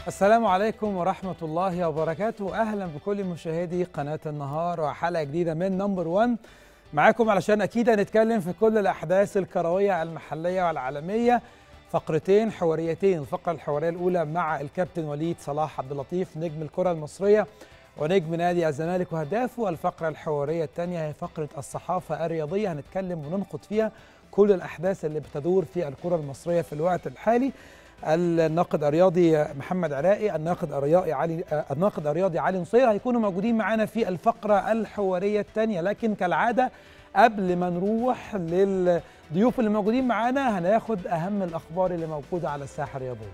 السلام عليكم ورحمة الله وبركاته أهلا بكل مشاهدي قناة النهار وحلقة جديدة من نمبر 1 معاكم علشان أكيد هنتكلم في كل الأحداث الكروية المحلية والعالمية فقرتين حواريتين الفقرة الحوارية الأولى مع الكابتن وليد صلاح عبد اللطيف نجم الكرة المصرية ونجم نادي الزمالك وهدافه والفقرة الحوارية الثانية هي فقرة الصحافة الرياضية هنتكلم وننقد فيها كل الأحداث اللي بتدور في الكرة المصرية في الوقت الحالي الناقد الرياضي محمد عراقي الناقد الرياضي علي الناقد الرياضي علي نصير هيكونوا موجودين معانا في الفقره الحواريه الثانيه لكن كالعاده قبل ما نروح للضيوف اللي موجودين معانا هناخد اهم الاخبار اللي موجوده على الساحه الرياضيه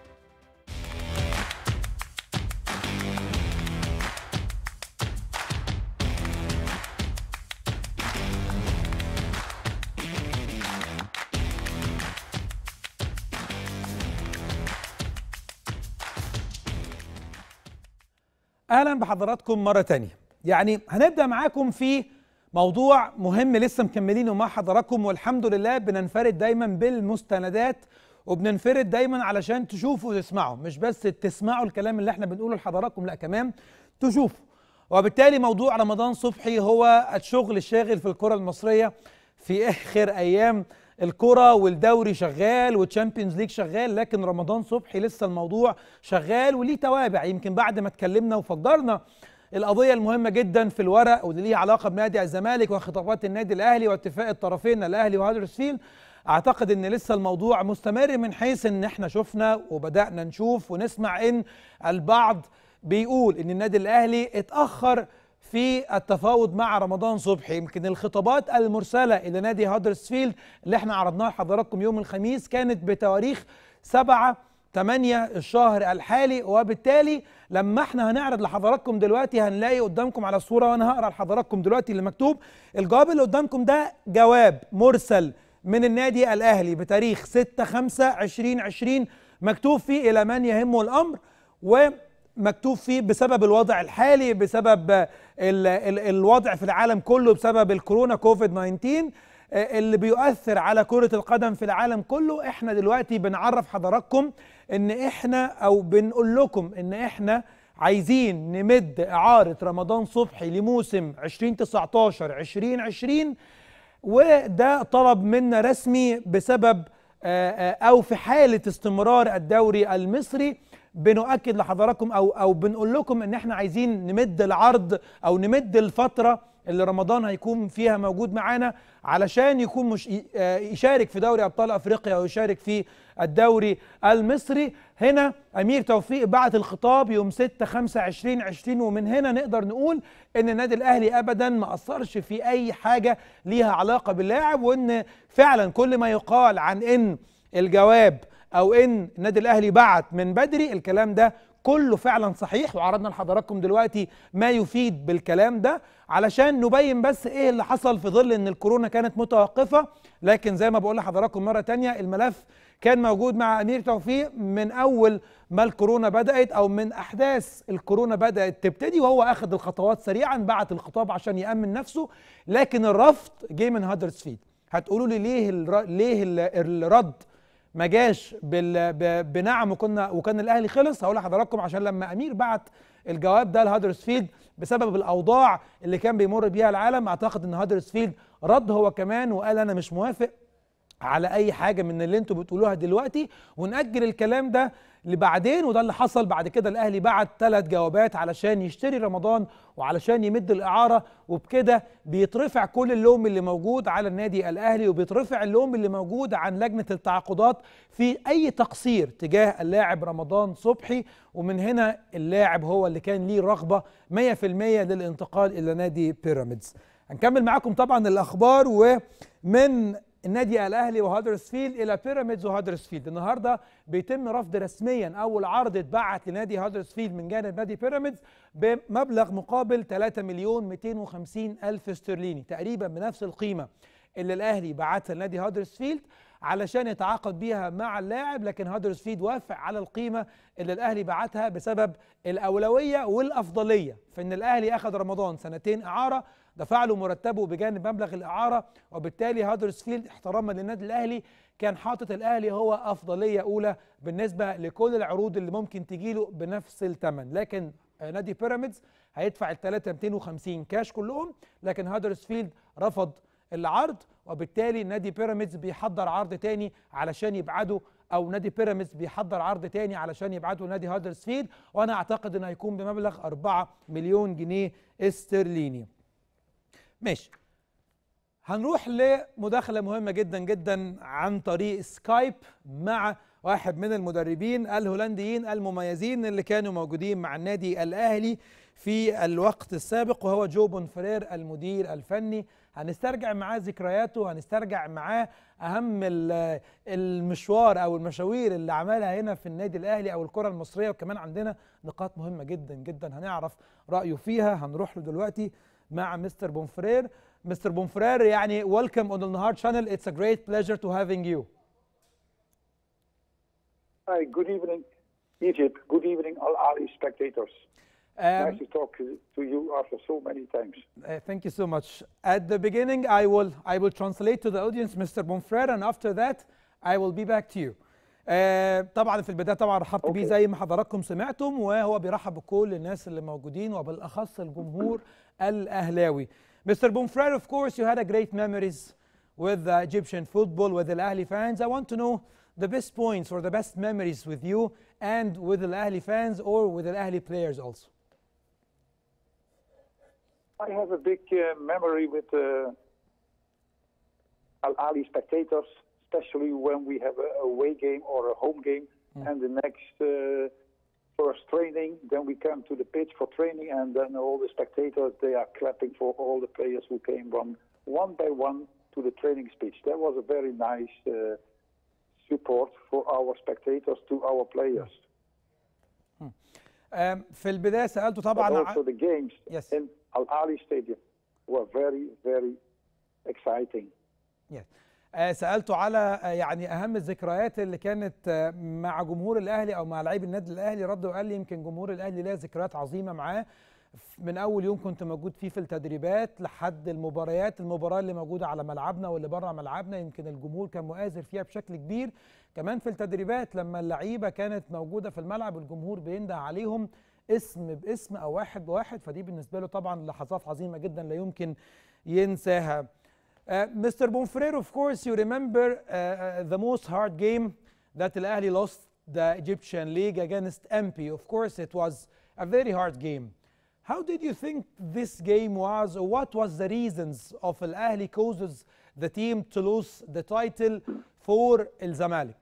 اهلا بحضراتكم مره تانية يعني هنبدا معاكم في موضوع مهم لسه مكملينه مع حضراتكم والحمد لله بننفرد دايما بالمستندات وبننفرد دايما علشان تشوفوا وتسمعوا مش بس تسمعوا الكلام اللي احنا بنقوله لحضراتكم لا كمان تشوفوا وبالتالي موضوع رمضان صبحي هو الشغل الشاغل في الكره المصريه في اخر ايام الكرة والدوري شغال والتشامبيونز ليج شغال لكن رمضان صبحي لسه الموضوع شغال وليه توابع يمكن بعد ما اتكلمنا وفجرنا القضية المهمة جدا في الورق واللي ليها علاقة بنادي الزمالك وخطابات النادي الأهلي واتفاق الطرفين الأهلي وهادرسفيلد أعتقد إن لسه الموضوع مستمر من حيث إن إحنا شفنا وبدأنا نشوف ونسمع إن البعض بيقول إن النادي الأهلي اتأخر في التفاوض مع رمضان صبحي يمكن الخطابات المرسله الى نادي هادرسفيلد اللي احنا عرضناها لحضراتكم يوم الخميس كانت بتواريخ 7 8 الشهر الحالي وبالتالي لما احنا هنعرض لحضراتكم دلوقتي هنلاقي قدامكم على الصوره وانا هقرا لحضراتكم دلوقتي اللي مكتوب الجواب اللي قدامكم ده جواب مرسل من النادي الاهلي بتاريخ 6 5 2020 مكتوب فيه الى من يهمه الامر و مكتوب فيه بسبب الوضع الحالي بسبب ال ال الوضع في العالم كله بسبب الكورونا كوفيد 19 اللي بيؤثر على كرة القدم في العالم كله احنا دلوقتي بنعرف حضراتكم ان احنا او بنقول لكم ان احنا عايزين نمد اعارة رمضان صبحي لموسم 2019 2020 وده طلب منا رسمي بسبب او في حالة استمرار الدوري المصري بنؤكد لحضراتكم او او بنقول لكم ان احنا عايزين نمد العرض او نمد الفتره اللي رمضان هيكون فيها موجود معانا علشان يكون مش يشارك في دوري ابطال افريقيا ويشارك في الدوري المصري هنا امير توفيق بعت الخطاب يوم 6 5 2020 ومن هنا نقدر نقول ان النادي الاهلي ابدا ما اثرش في اي حاجه ليها علاقه باللاعب وان فعلا كل ما يقال عن ان الجواب او ان النادي الاهلي بعت من بدري الكلام ده كله فعلا صحيح وعرضنا لحضراتكم دلوقتي ما يفيد بالكلام ده علشان نبين بس ايه اللي حصل في ظل ان الكورونا كانت متوقفه لكن زي ما بقول لحضراتكم مره تانية الملف كان موجود مع امير توفيق من اول ما الكورونا بدات او من احداث الكورونا بدات تبتدي وهو اخذ الخطوات سريعا بعت الخطاب عشان يامن نفسه لكن الرفض جه من هادرسفيلد هتقولوا لي ليه الر... ليه الرد ما جاش بنعم وكنا وكان الاهلي خلص هقول لحضراتكم عشان لما امير بعت الجواب ده لهادرسفيلد بسبب الاوضاع اللي كان بيمر بيها العالم اعتقد ان هادرسفيلد رد هو كمان وقال انا مش موافق على اي حاجه من اللي انتوا بتقولوها دلوقتي ونأجل الكلام ده لبعدين وده اللي حصل بعد كده الاهلي بعت ثلاث جوابات علشان يشتري رمضان وعلشان يمد الاعاره وبكده بيترفع كل اللوم اللي موجود على النادي الاهلي وبيترفع اللوم اللي موجود عن لجنه التعاقدات في اي تقصير تجاه اللاعب رمضان صبحي ومن هنا اللاعب هو اللي كان ليه رغبه 100% للانتقال الى نادي بيراميدز هنكمل معاكم طبعا الاخبار ومن النادي الاهلي وهادرسفيلد الى بيراميدز وهادرسفيلد النهارده بيتم رفض رسميا اول عرض اتبعت لنادي هادرسفيلد من جانب نادي بيراميدز بمبلغ مقابل 3 مليون 250 الف استرليني تقريبا بنفس القيمه اللي الاهلي بعتها لنادي هادرسفيلد علشان يتعاقد بيها مع اللاعب لكن هادرسفيلد وافق على القيمه اللي الاهلي بعتها بسبب الاولويه والافضليه فان الاهلي اخذ رمضان سنتين اعاره دفع له مرتبه بجانب مبلغ الاعاره وبالتالي هادرسفيلد احتراما للنادي الاهلي كان حاطط الاهلي هو افضليه اولى بالنسبه لكل العروض اللي ممكن تجيله بنفس الثمن لكن نادي بيراميدز هيدفع ال 3 250 كاش كلهم لكن هادرسفيلد رفض العرض وبالتالي نادي بيراميدز بيحضر عرض تاني علشان يبعده او نادي بيراميدز بيحضر عرض تاني علشان يبعته نادي هادرسفيلد وانا اعتقد انه هيكون بمبلغ 4 مليون جنيه استرليني ماشي هنروح لمداخلة مهمة جدا جدا عن طريق سكايب مع واحد من المدربين الهولنديين المميزين اللي كانوا موجودين مع النادي الأهلي في الوقت السابق وهو جو بونفرير المدير الفني هنسترجع معاه ذكرياته هنسترجع معاه أهم المشوار أو المشاوير اللي عملها هنا في النادي الأهلي أو الكرة المصرية وكمان عندنا نقاط مهمة جدا جدا هنعرف رأيه فيها هنروح له دلوقتي مع مستر بونفرير Mr. Bonfrer, يعني welcome on the Nahar channel. It's a great pleasure to having you. Hi, good evening, Egypt. Good evening, Al Ali spectators. Um, nice to talk to, to you after so many times. Uh, thank you so much. At the beginning, I will I will translate to the audience, Mr. Bonfrer, and after that, I will be back to you. آه طبعا في البدايه طبعا رحبت بيه زي ما حضراتكم سمعتم وهو بيرحب بكل الناس اللي موجودين وبالاخص الجمهور الاهلاوي. Mr. Bonfrer, of course, you had a great memories with the Egyptian football, with the Ahli fans. I want to know the best points or the best memories with you and with the Ahli fans or with the Ahli players also. I have a big uh, memory with uh, Al Ali spectators, especially when we have a away game or a home game, and the next uh, first training, then we come to the pitch for training, and then all the spectators they are clapping for all the players who came one one by one to the training speech. That was a very nice uh, support for our spectators to our players. Um, في البدايه سالته طبعا But also the games Yes. in Al Ali Stadium were very very exciting. Yes. آه سالته على آه يعني اهم الذكريات اللي كانت آه مع جمهور الاهلي او مع لاعبي النادي الاهلي رد وقال لي يمكن جمهور الاهلي ليه ذكريات عظيمه معاه من اول يوم كنت موجود فيه في التدريبات لحد المباريات المباراه اللي موجوده على ملعبنا واللي بره ملعبنا يمكن الجمهور كان مؤازر فيها بشكل كبير كمان في التدريبات لما اللعيبه كانت موجوده في الملعب الجمهور بينده عليهم اسم باسم او واحد بواحد فدي بالنسبه له طبعا لحظات عظيمه جدا لا يمكن ينساها Uh, Mr. Bonfrer, of course, you remember uh, uh, the most hard game that Al Ahly lost the Egyptian league against MP. Of course, it was a very hard game. How did you think this game was, or what was the reasons of Al Ahly causes the team to lose the title for Al Zamalek?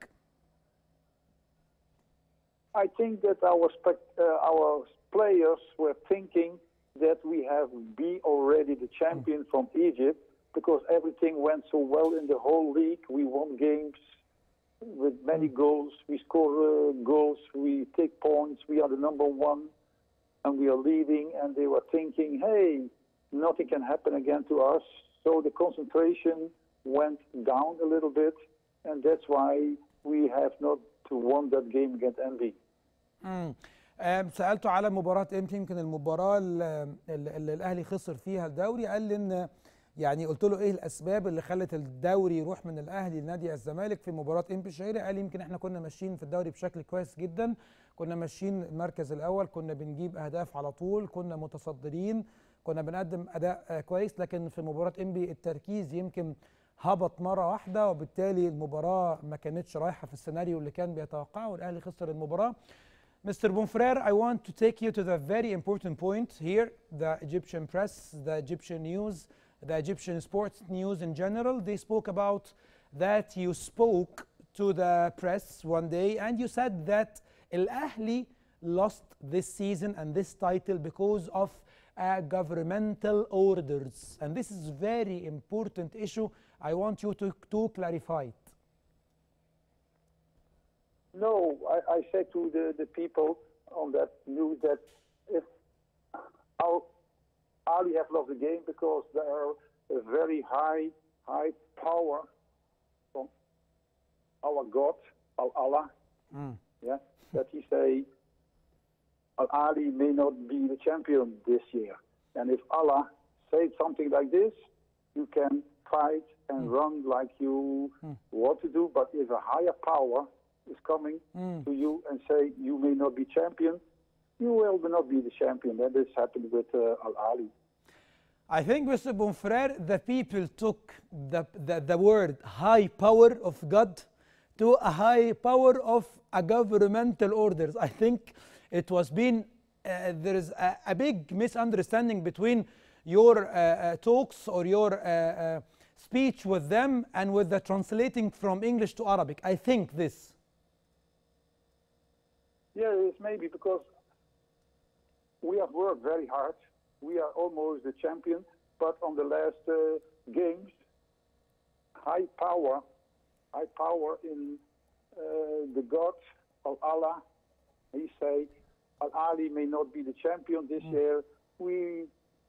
I think that our spec- uh, our players were thinking that we have be already the champion from Egypt because everything went so well in the whole league. We won games with many goals. We score uh, goals. We take points. We are the number one, and we are leading. And they were thinking, "Hey, nothing can happen again to us." So the concentration went down a little bit, and that's why we have not won that game against NB. مم. آم، سالته على مباراه امتى يمكن المباراه اللي, اللي الاهلي خسر فيها الدوري قال لي ان يعني قلت له ايه الاسباب اللي خلت الدوري يروح من الاهلي لنادي الزمالك في مباراه امبي الشهيره قال لي يمكن احنا كنا ماشيين في الدوري بشكل كويس جدا كنا ماشيين المركز الاول كنا بنجيب اهداف على طول كنا متصدرين كنا بنقدم اداء آه، كويس لكن في مباراه امبي التركيز يمكن هبط مره واحده وبالتالي المباراه ما كانتش رايحه في السيناريو اللي كان بيتوقعه والاهلي خسر المباراه Mr. Bonfrer, I want to take you to the very important point here. The Egyptian press, the Egyptian news, the Egyptian sports news in general, they spoke about that you spoke to the press one day and you said that Al Ahly lost this season and this title because of uh, governmental orders. And this is very important issue. I want you to, to clarify it. No, I, I said to the, the people on that news that if our Ali have lost the game because there are a very high high power from our God, Al Allah, yeah, that he say Al Ali may not be the champion this year. And if Allah said something like this, you can fight and run like you want to do. But if a higher power is coming to you and say you may not be champion, you will not be the champion. That has happened with uh, Al Ali. I think, Mr. Bonfrere, the people took the, the, the word high power of God to a high power of a governmental orders. I think it was been, uh, there is a, a big misunderstanding between your uh, uh, talks or your uh, uh, speech with them and with the translating from English to Arabic. I think this. Yeah, it's maybe because we have worked very hard. We are almost the champion, but on the last uh, games, high power, high power in uh, the God of Allah. He say, Al Ali may not be the champion this year. We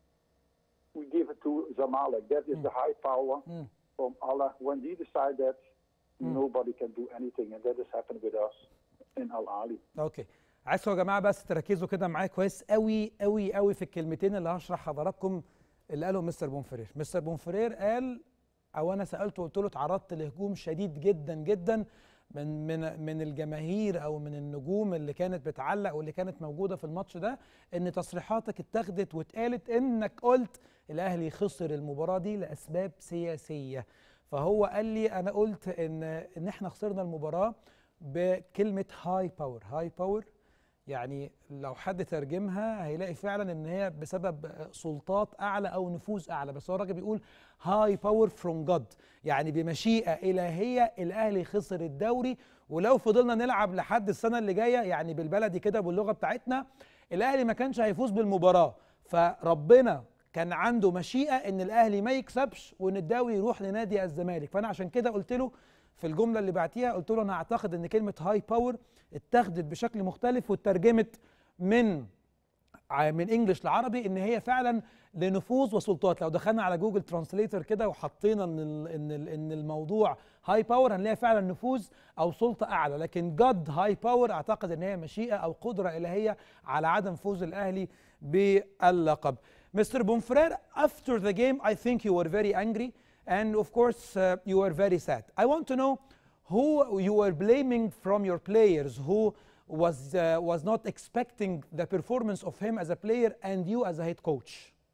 we give it to Zamalek. That is the high power from Allah. When he decide that, nobody can do anything, and that has happened with us in Al Ali. اوكي عايزكم يا جماعه بس تركزوا كده معايا كويس قوي قوي قوي في الكلمتين اللي هشرح حضراتكم اللي قالهم مستر بونفرير مستر بونفرير قال او انا سالته قلت له تعرضت لهجوم شديد جدا جدا من من من الجماهير او من النجوم اللي كانت بتعلق واللي كانت موجوده في الماتش ده ان تصريحاتك اتاخدت واتقالت انك قلت الاهلي خسر المباراه دي لاسباب سياسيه فهو قال لي انا قلت ان ان احنا خسرنا المباراه بكلمه هاي باور هاي باور يعني لو حد ترجمها هيلاقي فعلا ان هي بسبب سلطات اعلى او نفوذ اعلى بس هو الراجل بيقول هاي باور فروم جاد يعني بمشيئه الهيه الاهلي خسر الدوري ولو فضلنا نلعب لحد السنه اللي جايه يعني بالبلدي كده باللغه بتاعتنا الاهلي ما كانش هيفوز بالمباراه فربنا كان عنده مشيئه ان الاهلي ما يكسبش وان الدوري يروح لنادي الزمالك فانا عشان كده قلت له في الجمله اللي بعتيها قلت له انا اعتقد ان كلمه هاي باور اتاخدت بشكل مختلف واترجمت من ع- من انجلش لعربي ان هي فعلا لنفوذ وسلطات لو دخلنا على جوجل ترانسليتر كده وحطينا ان ال- ان ال- ان الموضوع هاي باور هنلاقي فعلا نفوذ او سلطه اعلى لكن جاد هاي باور اعتقد ان هي مشيئه او قدره الهيه على عدم فوز الاهلي باللقب Mr. Bonfrere, after the game, I think you were very angry, and of course, uh, you were very sad. I want to know who you were blaming from your players, who was uh, was not expecting the performance of him as a player and you as a head coach.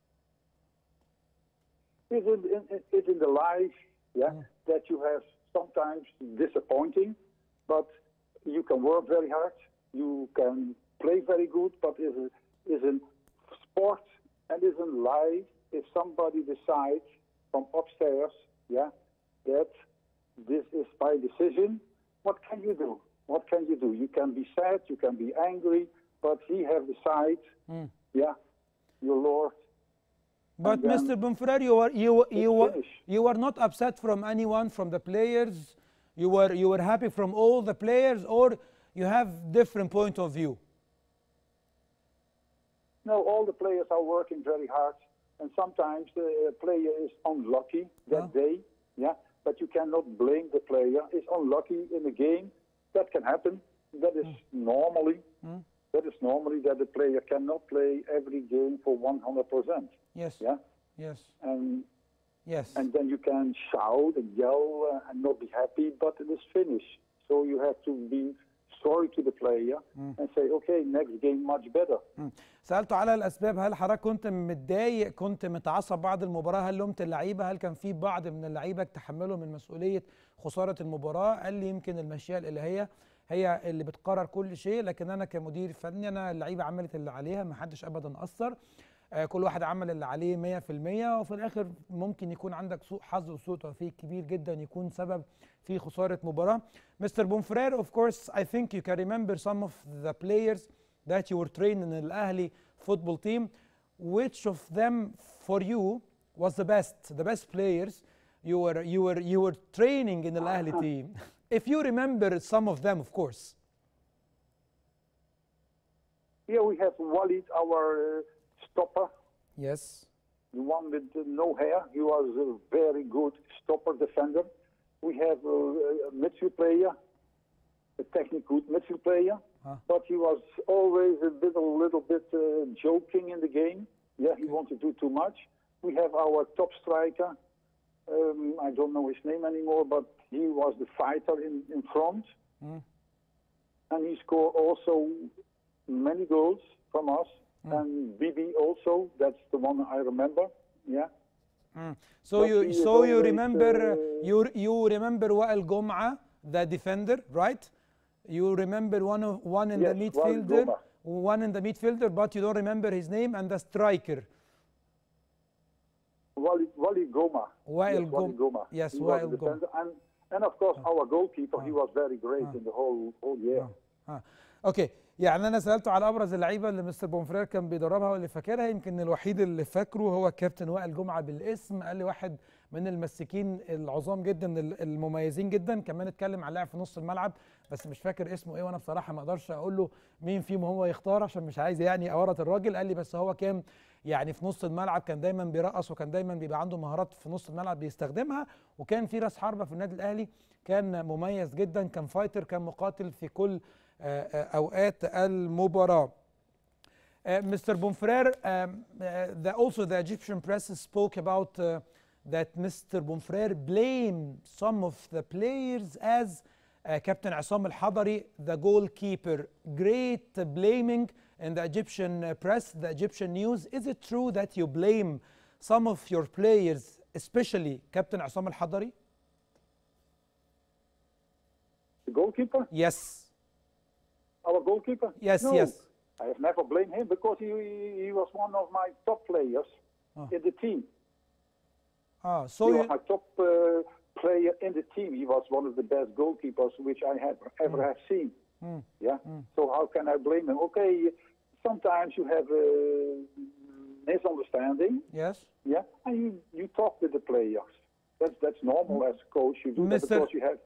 It's in, in, it's in the life, yeah, that you have sometimes disappointing, but you can work very hard, you can play very good, but is is in sport and is in life. If somebody decides from upstairs, yeah, that this is my decision, what can you do? What can you do? You can be sad, you can be angry, but he have decided, yeah, your Lord But then Mr. Bonfrere, you were you were- you it's were finished. you were not upset from anyone from the players. You were you were happy from all the players, or you have different point of view. No, all the players are working very hard, and sometimes the uh, player is unlucky that Yeah. day. Yeah, but you cannot blame the player. Is unlucky in the game. That can happen. That is normally. That is normally that the player cannot play every game for 100 percent. Yes. Yeah, Yes. and Yes. and then you can shout and yell uh, and not be happy, but it is finished. So you have to be sorry to the player and say, okay, next game much better. مم. سألته على الأسباب هل حضرتك كنت متضايق كنت متعصب بعد المباراة هل لومت اللعيبة هل كان في بعض من اللعيبة تحملوا من مسؤولية خسارة المباراة قال لي يمكن المشيئة الإلهية هي اللي بتقرر كل شيء لكن أنا كمدير فني أنا اللعيبة عملت اللي عليها ما حدش أبدا أثر آه، كل واحد عمل اللي عليه 100% وفي الآخر ممكن يكون عندك سوء حظ وسوء توفيق كبير جدا يكون سبب في خسارة مباراة مستر بونفرير of course I think you can remember some of the players that you were trained in Al Ahly football team. Which of them for you was the best, the best players you were you were you were training in Al Ahly team? If you remember some of them, of course. Here we have Walid, our uh, stopper, Yes. the one with uh, no hair. He was a very good stopper defender. we have a, a midfield player, a technically good midfield player, Huh. but he was always a little, little bit uh, joking in the game. Yeah, he wanted to do too much. We have our top striker. Um, I don't know his name anymore, but he was the fighter in, in front. And he scored also many goals from us. And Bibi also, that's the one I remember. Yeah. So But you he is so you always, remember uh, you you remember Wael Gom'a, the defender, right? You remember one of one in the Yes, Wael midfielder, Gom'a. one in the midfielder, but you don't remember his name and the striker. Wally, Wally Goma. Wael yes, Wally Gom- Goma. yes, he was Wael the Goma. defender. And, and of course, our goalkeeper, he was very great in the whole, whole year. ها اوكي يعني انا سالته على ابرز اللعيبه اللي مستر بونفرير كان بيدربها واللي فاكرها يمكن الوحيد اللي فاكره هو كابتن وائل جمعه بالاسم قال لي واحد من المساكين العظام جدا ال- المميزين جدا كمان اتكلم عن لاعب في نص الملعب بس مش فاكر اسمه ايه وانا بصراحه ما اقدرش اقول له مين فيهم هو يختار عشان مش عايز يعني اورط الراجل قال لي بس هو كان يعني في نص الملعب كان دايما بيرقص وكان دايما بيبقى عنده مهارات في نص الملعب بيستخدمها وكان في راس حربه في النادي الاهلي كان مميز جدا كان فايتر كان مقاتل في كل آه، آه، اوقات المباراه Uh, Mr. Bonfrere, um, uh, the, also the Egyptian press spoke about uh, that Mr. Bonfrere blamed some of the players as uh, Captain Assam al-Hadari, the goalkeeper. Great blaming in the Egyptian uh, press, the Egyptian news. Is it true that you blame some of your players, especially Captain Assam al-Hadari? The goalkeeper, Yes. our goalkeeper? Yes, No, yes. I have never blamed him because he, he was one of my top players in the team. Ah, so he you, was my top uh, player in the team. He was one of the best goalkeepers which I have ever have seen. Yeah. So how can I blame him? Okay, sometimes you have a misunderstanding. yes. Yeah, and you, you talk with the players. That's that's normal as a coach. You do that Mr. because you have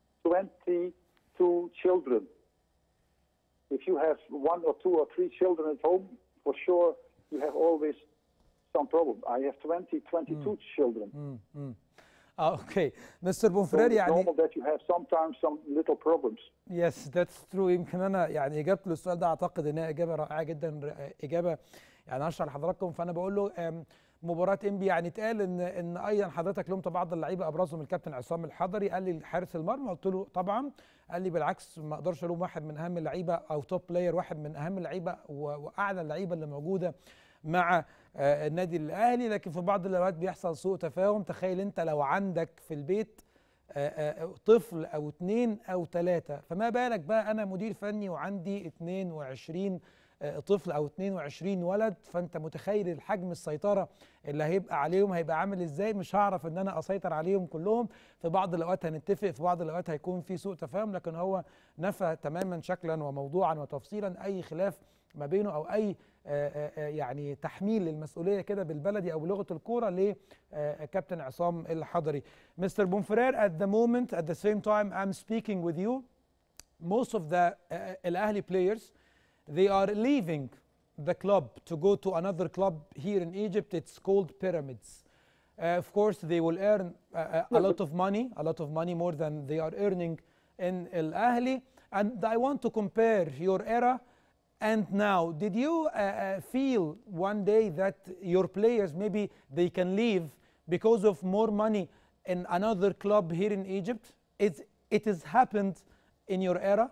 22 children. If you have one or two or three children at home, for sure you have always some problem. I have 20, 22 children. Ah, okay. Mr. So Bonfrere it's يعني normal that you have sometimes some little problems. يس ذاتس ترو يمكن انا يعني اجابته للسؤال ده اعتقد انها اجابه رائعه جدا ر- اجابه يعني اشرح لحضراتكم فانا بقول له أم، مباراه انبي يعني اتقال ان ان ايضا حضرتك لومت بعض اللعيبه ابرزهم الكابتن عصام الحضري قال لي حارس المرمى قلت له طبعا قال لي بالعكس ما اقدرش الوم واحد من اهم اللعيبه او توب بلاير واحد من اهم اللعيبه و- واعلى اللعيبه اللي موجوده مع آه، النادي الاهلي لكن في بعض الاوقات بيحصل سوء تفاهم تخيل انت لو عندك في البيت آه، آه، طفل او اتنين او تلاتة فما بالك بقى انا مدير فني وعندي 22 آه، طفل او 22 ولد فانت متخيل الحجم السيطره اللي هيبقى عليهم هيبقى عامل ازاي مش هعرف ان انا اسيطر عليهم كلهم في بعض الاوقات هنتفق في بعض الاوقات هيكون في سوء تفاهم لكن هو نفى تماما شكلا وموضوعا وتفصيلا اي خلاف ما بينه او اي آه، آه، آه، يعني تحميل للمسؤوليه كده بالبلدي او بلغه الكوره لكابتن عصام الحضري Mr. Bonferrer, at the moment, at the same time I'm speaking with you, most of the uh, Al Ahly players, they are leaving the club to go to another club here in Egypt. It's called Pyramids. Uh, of course, they will earn uh, uh, a lot of money, a lot of money more than they are earning in Al Ahly. And I want to compare your era and now. Did you uh, uh, feel one day that your players maybe they can leave because of more money in another club here in Egypt? It's, it has happened in your era?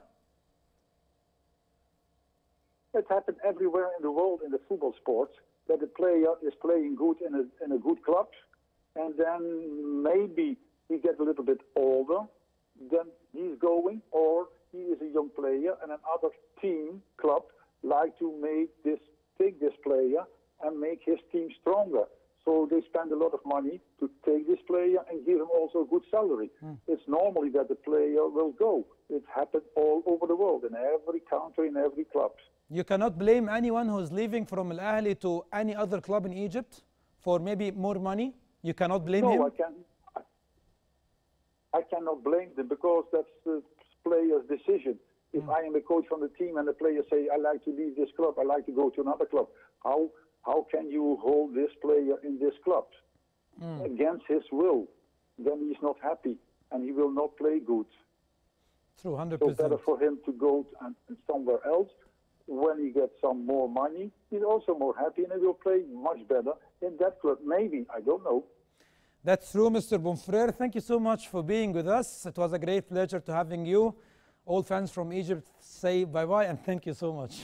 It happened everywhere in the world in the football sports that the player is playing good in a, in a good club, and then maybe he gets a little bit older, then he's going, or he is a young player, and another team club like to make this take this player and make his team stronger. So they spend a lot of money to take this player and give him also a good salary. It's normally that the player will go. It happened all over the world in every country in every club. You cannot blame anyone who's leaving from Al Ahly to any other club in Egypt for maybe more money. You cannot blame No, him. I can. I, I cannot blame them because that's the player's decision. If I am the coach from the team and the player say, "I like to leave this club, I like to go to another club," how how can you hold this player in this club against his will? Then he's not happy. and he will not play good. True, 100%. So better for him to go and somewhere else. When he gets some more money, he's also more happy and he will play much better in that club. Maybe, I don't know. That's true, Mr. Bonfrere. Thank you so much for being with us. It was a great pleasure to having you. All fans from Egypt say bye-bye and thank you so much.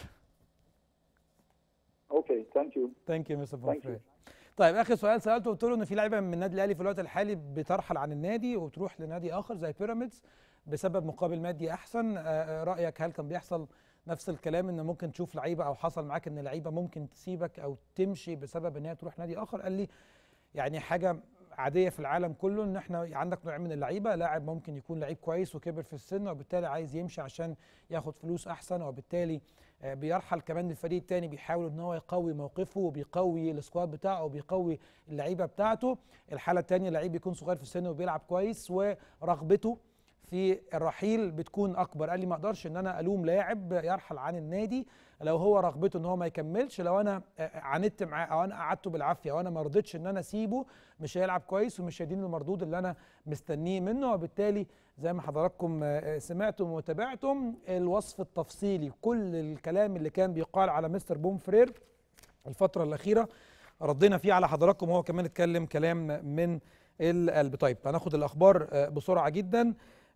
Okay, thank you. Thank you, Mr. Thank you. Bonfrere. طيب اخر سؤال سالته قلت له ان في لعيبه من النادي الاهلي في الوقت الحالي بترحل عن النادي وتروح لنادي اخر زي بيراميدز بسبب مقابل مادي احسن آه، آه، رايك هل كان بيحصل نفس الكلام ان ممكن تشوف لعيبه او حصل معاك ان لعيبه ممكن تسيبك او تمشي بسبب ان هي تروح نادي اخر قال لي يعني حاجه عاديه في العالم كله ان احنا عندك نوع من اللعيبه لاعب ممكن يكون لعيب كويس وكبر في السن وبالتالي عايز يمشي عشان ياخد فلوس احسن وبالتالي آه، بيرحل كمان الفريق التاني بيحاول ان هو يقوي موقفه وبيقوي السكواد بتاعه وبيقوي اللعيبه بتاعته الحاله التانيه لعيب بيكون صغير في السن وبيلعب كويس ورغبته في الرحيل بتكون اكبر قال لي ما اقدرش ان انا الوم لاعب يرحل عن النادي لو هو رغبته ان هو ما يكملش لو انا آه، عاندت معاه او انا قعدته بالعافيه او انا ما رضيتش ان انا اسيبه مش هيلعب كويس ومش هيديني المردود اللي انا مستنيه منه وبالتالي زي ما حضراتكم آه، سمعتم وتابعتم الوصف التفصيلي كل الكلام اللي كان بيقال على مستر بوم فرير الفترة الأخيرة ردينا فيه على حضراتكم وهو كمان اتكلم كلام من القلب طيب هناخد الأخبار آه، بسرعة جدا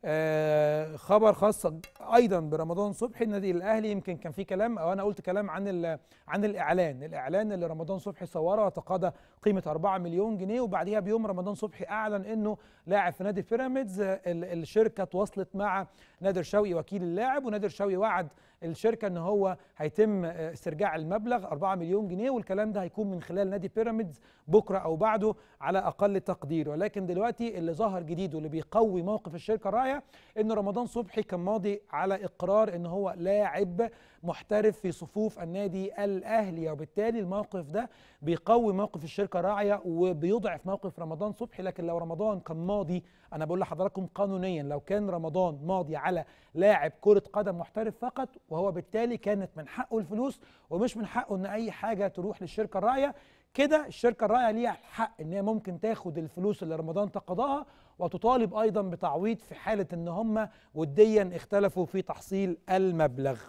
آه، خبر خاص ايضا برمضان صبحي النادي الاهلي يمكن كان في كلام او انا قلت كلام عن ال- عن الاعلان الاعلان اللي رمضان صبحي صوره وتقاضى قيمه 4 مليون جنيه وبعديها بيوم رمضان صبحي اعلن انه لاعب في نادي بيراميدز آه، ال- الشركه تواصلت مع نادر شوقي وكيل اللاعب ونادر شوقي وعد الشركه ان هو هيتم آه، استرجاع المبلغ 4 مليون جنيه والكلام ده هيكون من خلال نادي بيراميدز بكره او بعده على اقل تقدير ولكن دلوقتي اللي ظهر جديد واللي بيقوي موقف الشركه الراعيه ان رمضان صبحي كان ماضي على اقرار ان هو لاعب محترف في صفوف النادي الاهلي وبالتالي الموقف ده بيقوي موقف الشركه الراعيه وبيضعف موقف رمضان صبحي لكن لو رمضان كان ماضي انا بقول لحضراتكم قانونيا لو كان رمضان ماضي على لاعب كره قدم محترف فقط وهو بالتالي كانت من حقه الفلوس ومش من حقه ان اي حاجه تروح للشركه الراعيه كده الشركه الراعيه ليها الحق ان هي ممكن تاخد الفلوس اللي رمضان تقاضاها وتطالب ايضا بتعويض في حاله ان هم وديا اختلفوا في تحصيل المبلغ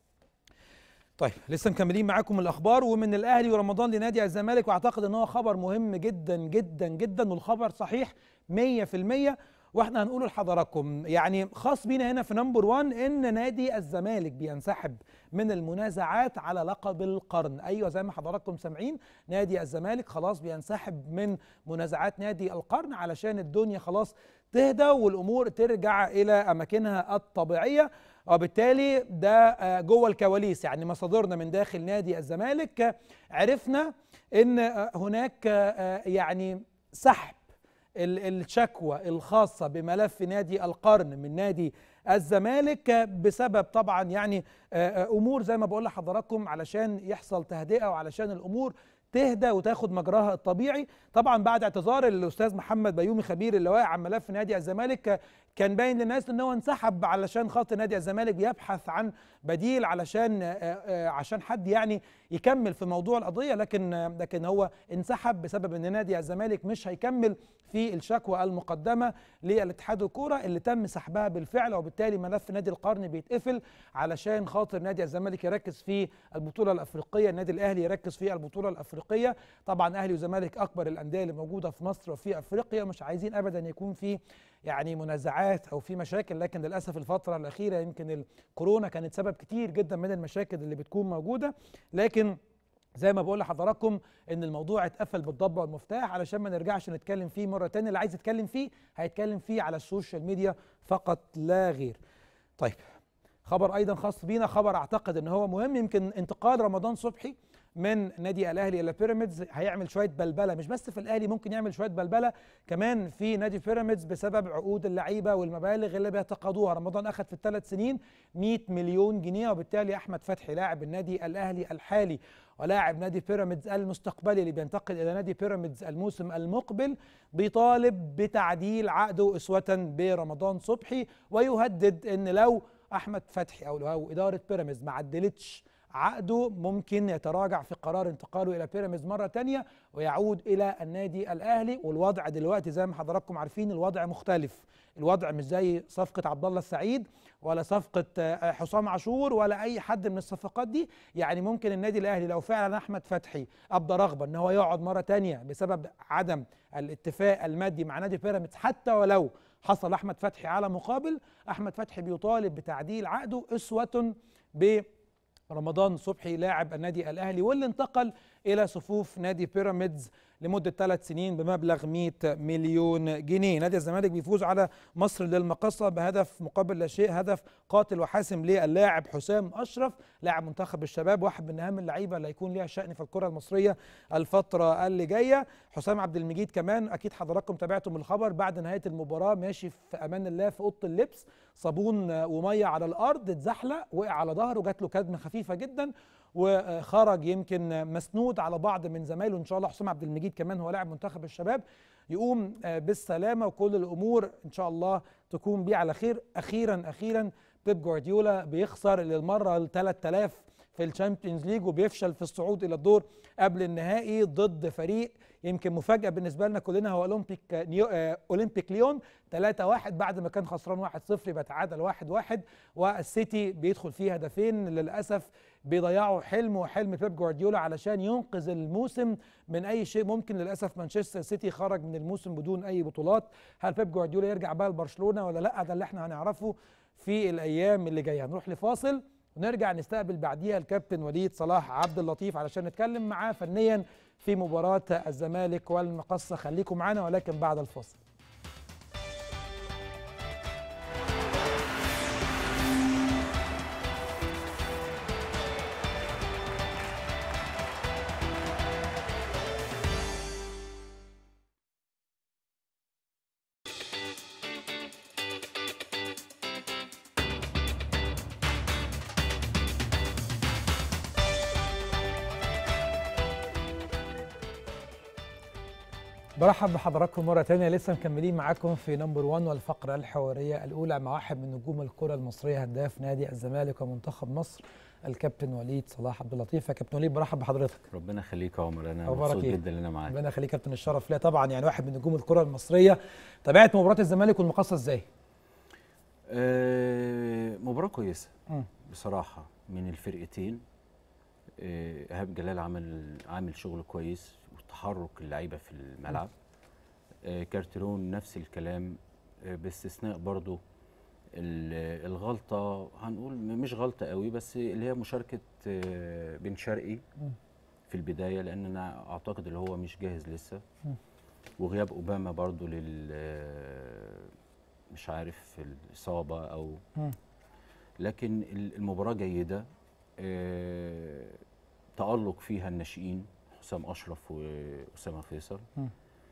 طيب لسه مكملين معاكم الاخبار ومن الاهلي ورمضان لنادي الزمالك واعتقد ان هو خبر مهم جدا جدا جدا والخبر صحيح 100% واحنا هنقوله لحضراتكم يعني خاص بينا هنا في نمبر 1 ان نادي الزمالك بينسحب من المنازعات على لقب القرن ايوه زي ما حضراتكم سامعين نادي الزمالك خلاص بينسحب من منازعات نادي القرن علشان الدنيا خلاص تهدى والامور ترجع الى اماكنها الطبيعيه وبالتالي ده آه، جوه الكواليس يعني مصادرنا من داخل نادي الزمالك آه، عرفنا ان آه، هناك آه، آه، يعني سحب ال- الشكوى الخاصة بملف نادي القرن من نادي الزمالك آه، بسبب طبعا يعني آه، آه، امور زي ما بقول لحضراتكم علشان يحصل تهدئة وعلشان الامور تهدى وتاخد مجراها الطبيعي طبعا بعد اعتذار الاستاذ محمد بيومي خبير اللي واقع عن ملف نادي الزمالك آه، كان باين للناس ان هو انسحب علشان خاطر نادي الزمالك بيبحث عن بديل علشان آه، آه، عشان حد يعني يكمل في موضوع القضيه لكن آه، لكن هو انسحب بسبب ان نادي الزمالك مش هيكمل في الشكوى المقدمه للاتحاد الكوره اللي تم سحبها بالفعل وبالتالي ملف نادي القرن بيتقفل علشان خاطر نادي الزمالك يركز في البطوله الافريقيه النادي الاهلي يركز في البطوله الافريقيه طبعا اهلي وزمالك اكبر الانديه اللي موجوده في مصر وفي افريقيا مش عايزين ابدا يكون في يعني منازعات او في مشاكل لكن للاسف الفتره الاخيره يمكن الكورونا كانت سبب كتير جدا من المشاكل اللي بتكون موجوده لكن زي ما بقول لحضراتكم ان الموضوع اتقفل بالضبه والمفتاح علشان ما نرجعش نتكلم فيه مره تانية اللي عايز يتكلم فيه هيتكلم فيه على السوشيال ميديا فقط لا غير طيب خبر ايضا خاص بينا خبر اعتقد ان هو مهم يمكن انتقال رمضان صبحي من نادي الاهلي الى بيراميدز هيعمل شويه بلبله مش بس في الاهلي ممكن يعمل شويه بلبله كمان في نادي بيراميدز بسبب عقود اللعيبه والمبالغ اللي بيتقاضوها رمضان اخذ في الثلاث سنين 100 مليون جنيه وبالتالي احمد فتحي لاعب النادي الاهلي الحالي ولاعب نادي بيراميدز المستقبلي اللي بينتقل الى نادي بيراميدز الموسم المقبل بيطالب بتعديل عقده اسوه برمضان صبحي ويهدد ان لو احمد فتحي او لو اداره بيراميدز ما عدلتش عقده ممكن يتراجع في قرار انتقاله الى بيراميدز مره تانية ويعود الى النادي الاهلي والوضع دلوقتي زي ما حضراتكم عارفين الوضع مختلف الوضع مش زي صفقه عبد الله السعيد ولا صفقه آه، حسام عاشور ولا اي حد من الصفقات دي يعني ممكن النادي الاهلي لو فعلا احمد فتحي ابدى رغبه ان هو يقعد مره تانية بسبب عدم الاتفاق المادي مع نادي بيراميدز حتى ولو حصل احمد فتحي على مقابل احمد فتحي بيطالب بتعديل عقده اسوه ب رمضان صبحي لاعب النادي الاهلي واللي انتقل الى صفوف نادي بيراميدز لمده ثلاث سنين بمبلغ 100 مليون جنيه، نادي الزمالك بيفوز على مصر للمقصه بهدف مقابل لا شيء، هدف قاتل وحاسم للاعب حسام اشرف، لاعب منتخب الشباب واحد من اهم اللعيبه اللي هيكون ليها شأن في الكره المصريه الفتره اللي جايه، حسام عبد المجيد كمان اكيد حضراتكم تابعتم الخبر بعد نهايه المباراه ماشي في امان الله في اوضه اللبس، صابون وميه على الارض اتزحلق وقع على ظهره جات له كدمه خفيفه جدا وخرج يمكن مسنود على بعض من زمايله ان شاء الله حسام عبد المجيد كمان هو لاعب منتخب الشباب يقوم آه، بالسلامه وكل الامور ان شاء الله تكون بيه على خير اخيرا اخيرا بيب جوارديولا بيخسر للمره ال 3000 في الشامبيونز ليج وبيفشل في الصعود الى الدور قبل النهائي ضد فريق يمكن مفاجاه بالنسبه لنا كلنا هو اولمبيك نيو آه، اولمبيك ليون 3-1 بعد ما كان خسران 1-0 بيتعادل 1-1 والسيتي بيدخل فيه هدفين للاسف بيضيعوا حلم وحلم بيب جوارديولا علشان ينقذ الموسم من اي شيء ممكن للاسف مانشستر سيتي خرج من الموسم بدون اي بطولات هل بيب جوارديولا يرجع بقى لبرشلونه ولا لا ده اللي احنا هنعرفه في الايام اللي جايه هنروح لفاصل ونرجع نستقبل بعديها الكابتن وليد صلاح عبد اللطيف علشان نتكلم معاه فنيا في مباراه الزمالك والمقصه خليكم معانا ولكن بعد الفاصل برحب بحضراتكم مرة تانية لسه مكملين معاكم في نمبر 1 والفقرة الحوارية الأولى مع واحد من نجوم الكرة المصرية هداف نادي الزمالك ومنتخب مصر الكابتن وليد صلاح عبد اللطيف يا كابتن وليد برحب بحضرتك ربنا يخليك يا عمر انا أخبارك مبسوط إيه؟ جدا ان انا معاك ربنا يخليك كابتن الشرف ليا طبعا يعني واحد من نجوم الكرة المصرية تابعت مباراة الزمالك والمقصة ازاي؟ آه مباراه كويسه مم. بصراحه من الفرقتين آه، ايهاب جلال عمل عامل شغل كويس وتحرك اللعيبه في الملعب آه كارترون نفس الكلام آه باستثناء برضو ال- الغلطه هنقول م- مش غلطه قوي بس اللي هي مشاركه آه، بن شرقي مم. في البدايه لان انا اعتقد اللي هو مش جاهز لسه مم. وغياب اوباما برضو لل مش عارف الاصابه او مم. لكن ال- المباراه جيده آه، تالق فيها الناشئين حسام اشرف واسامه فيصل مم.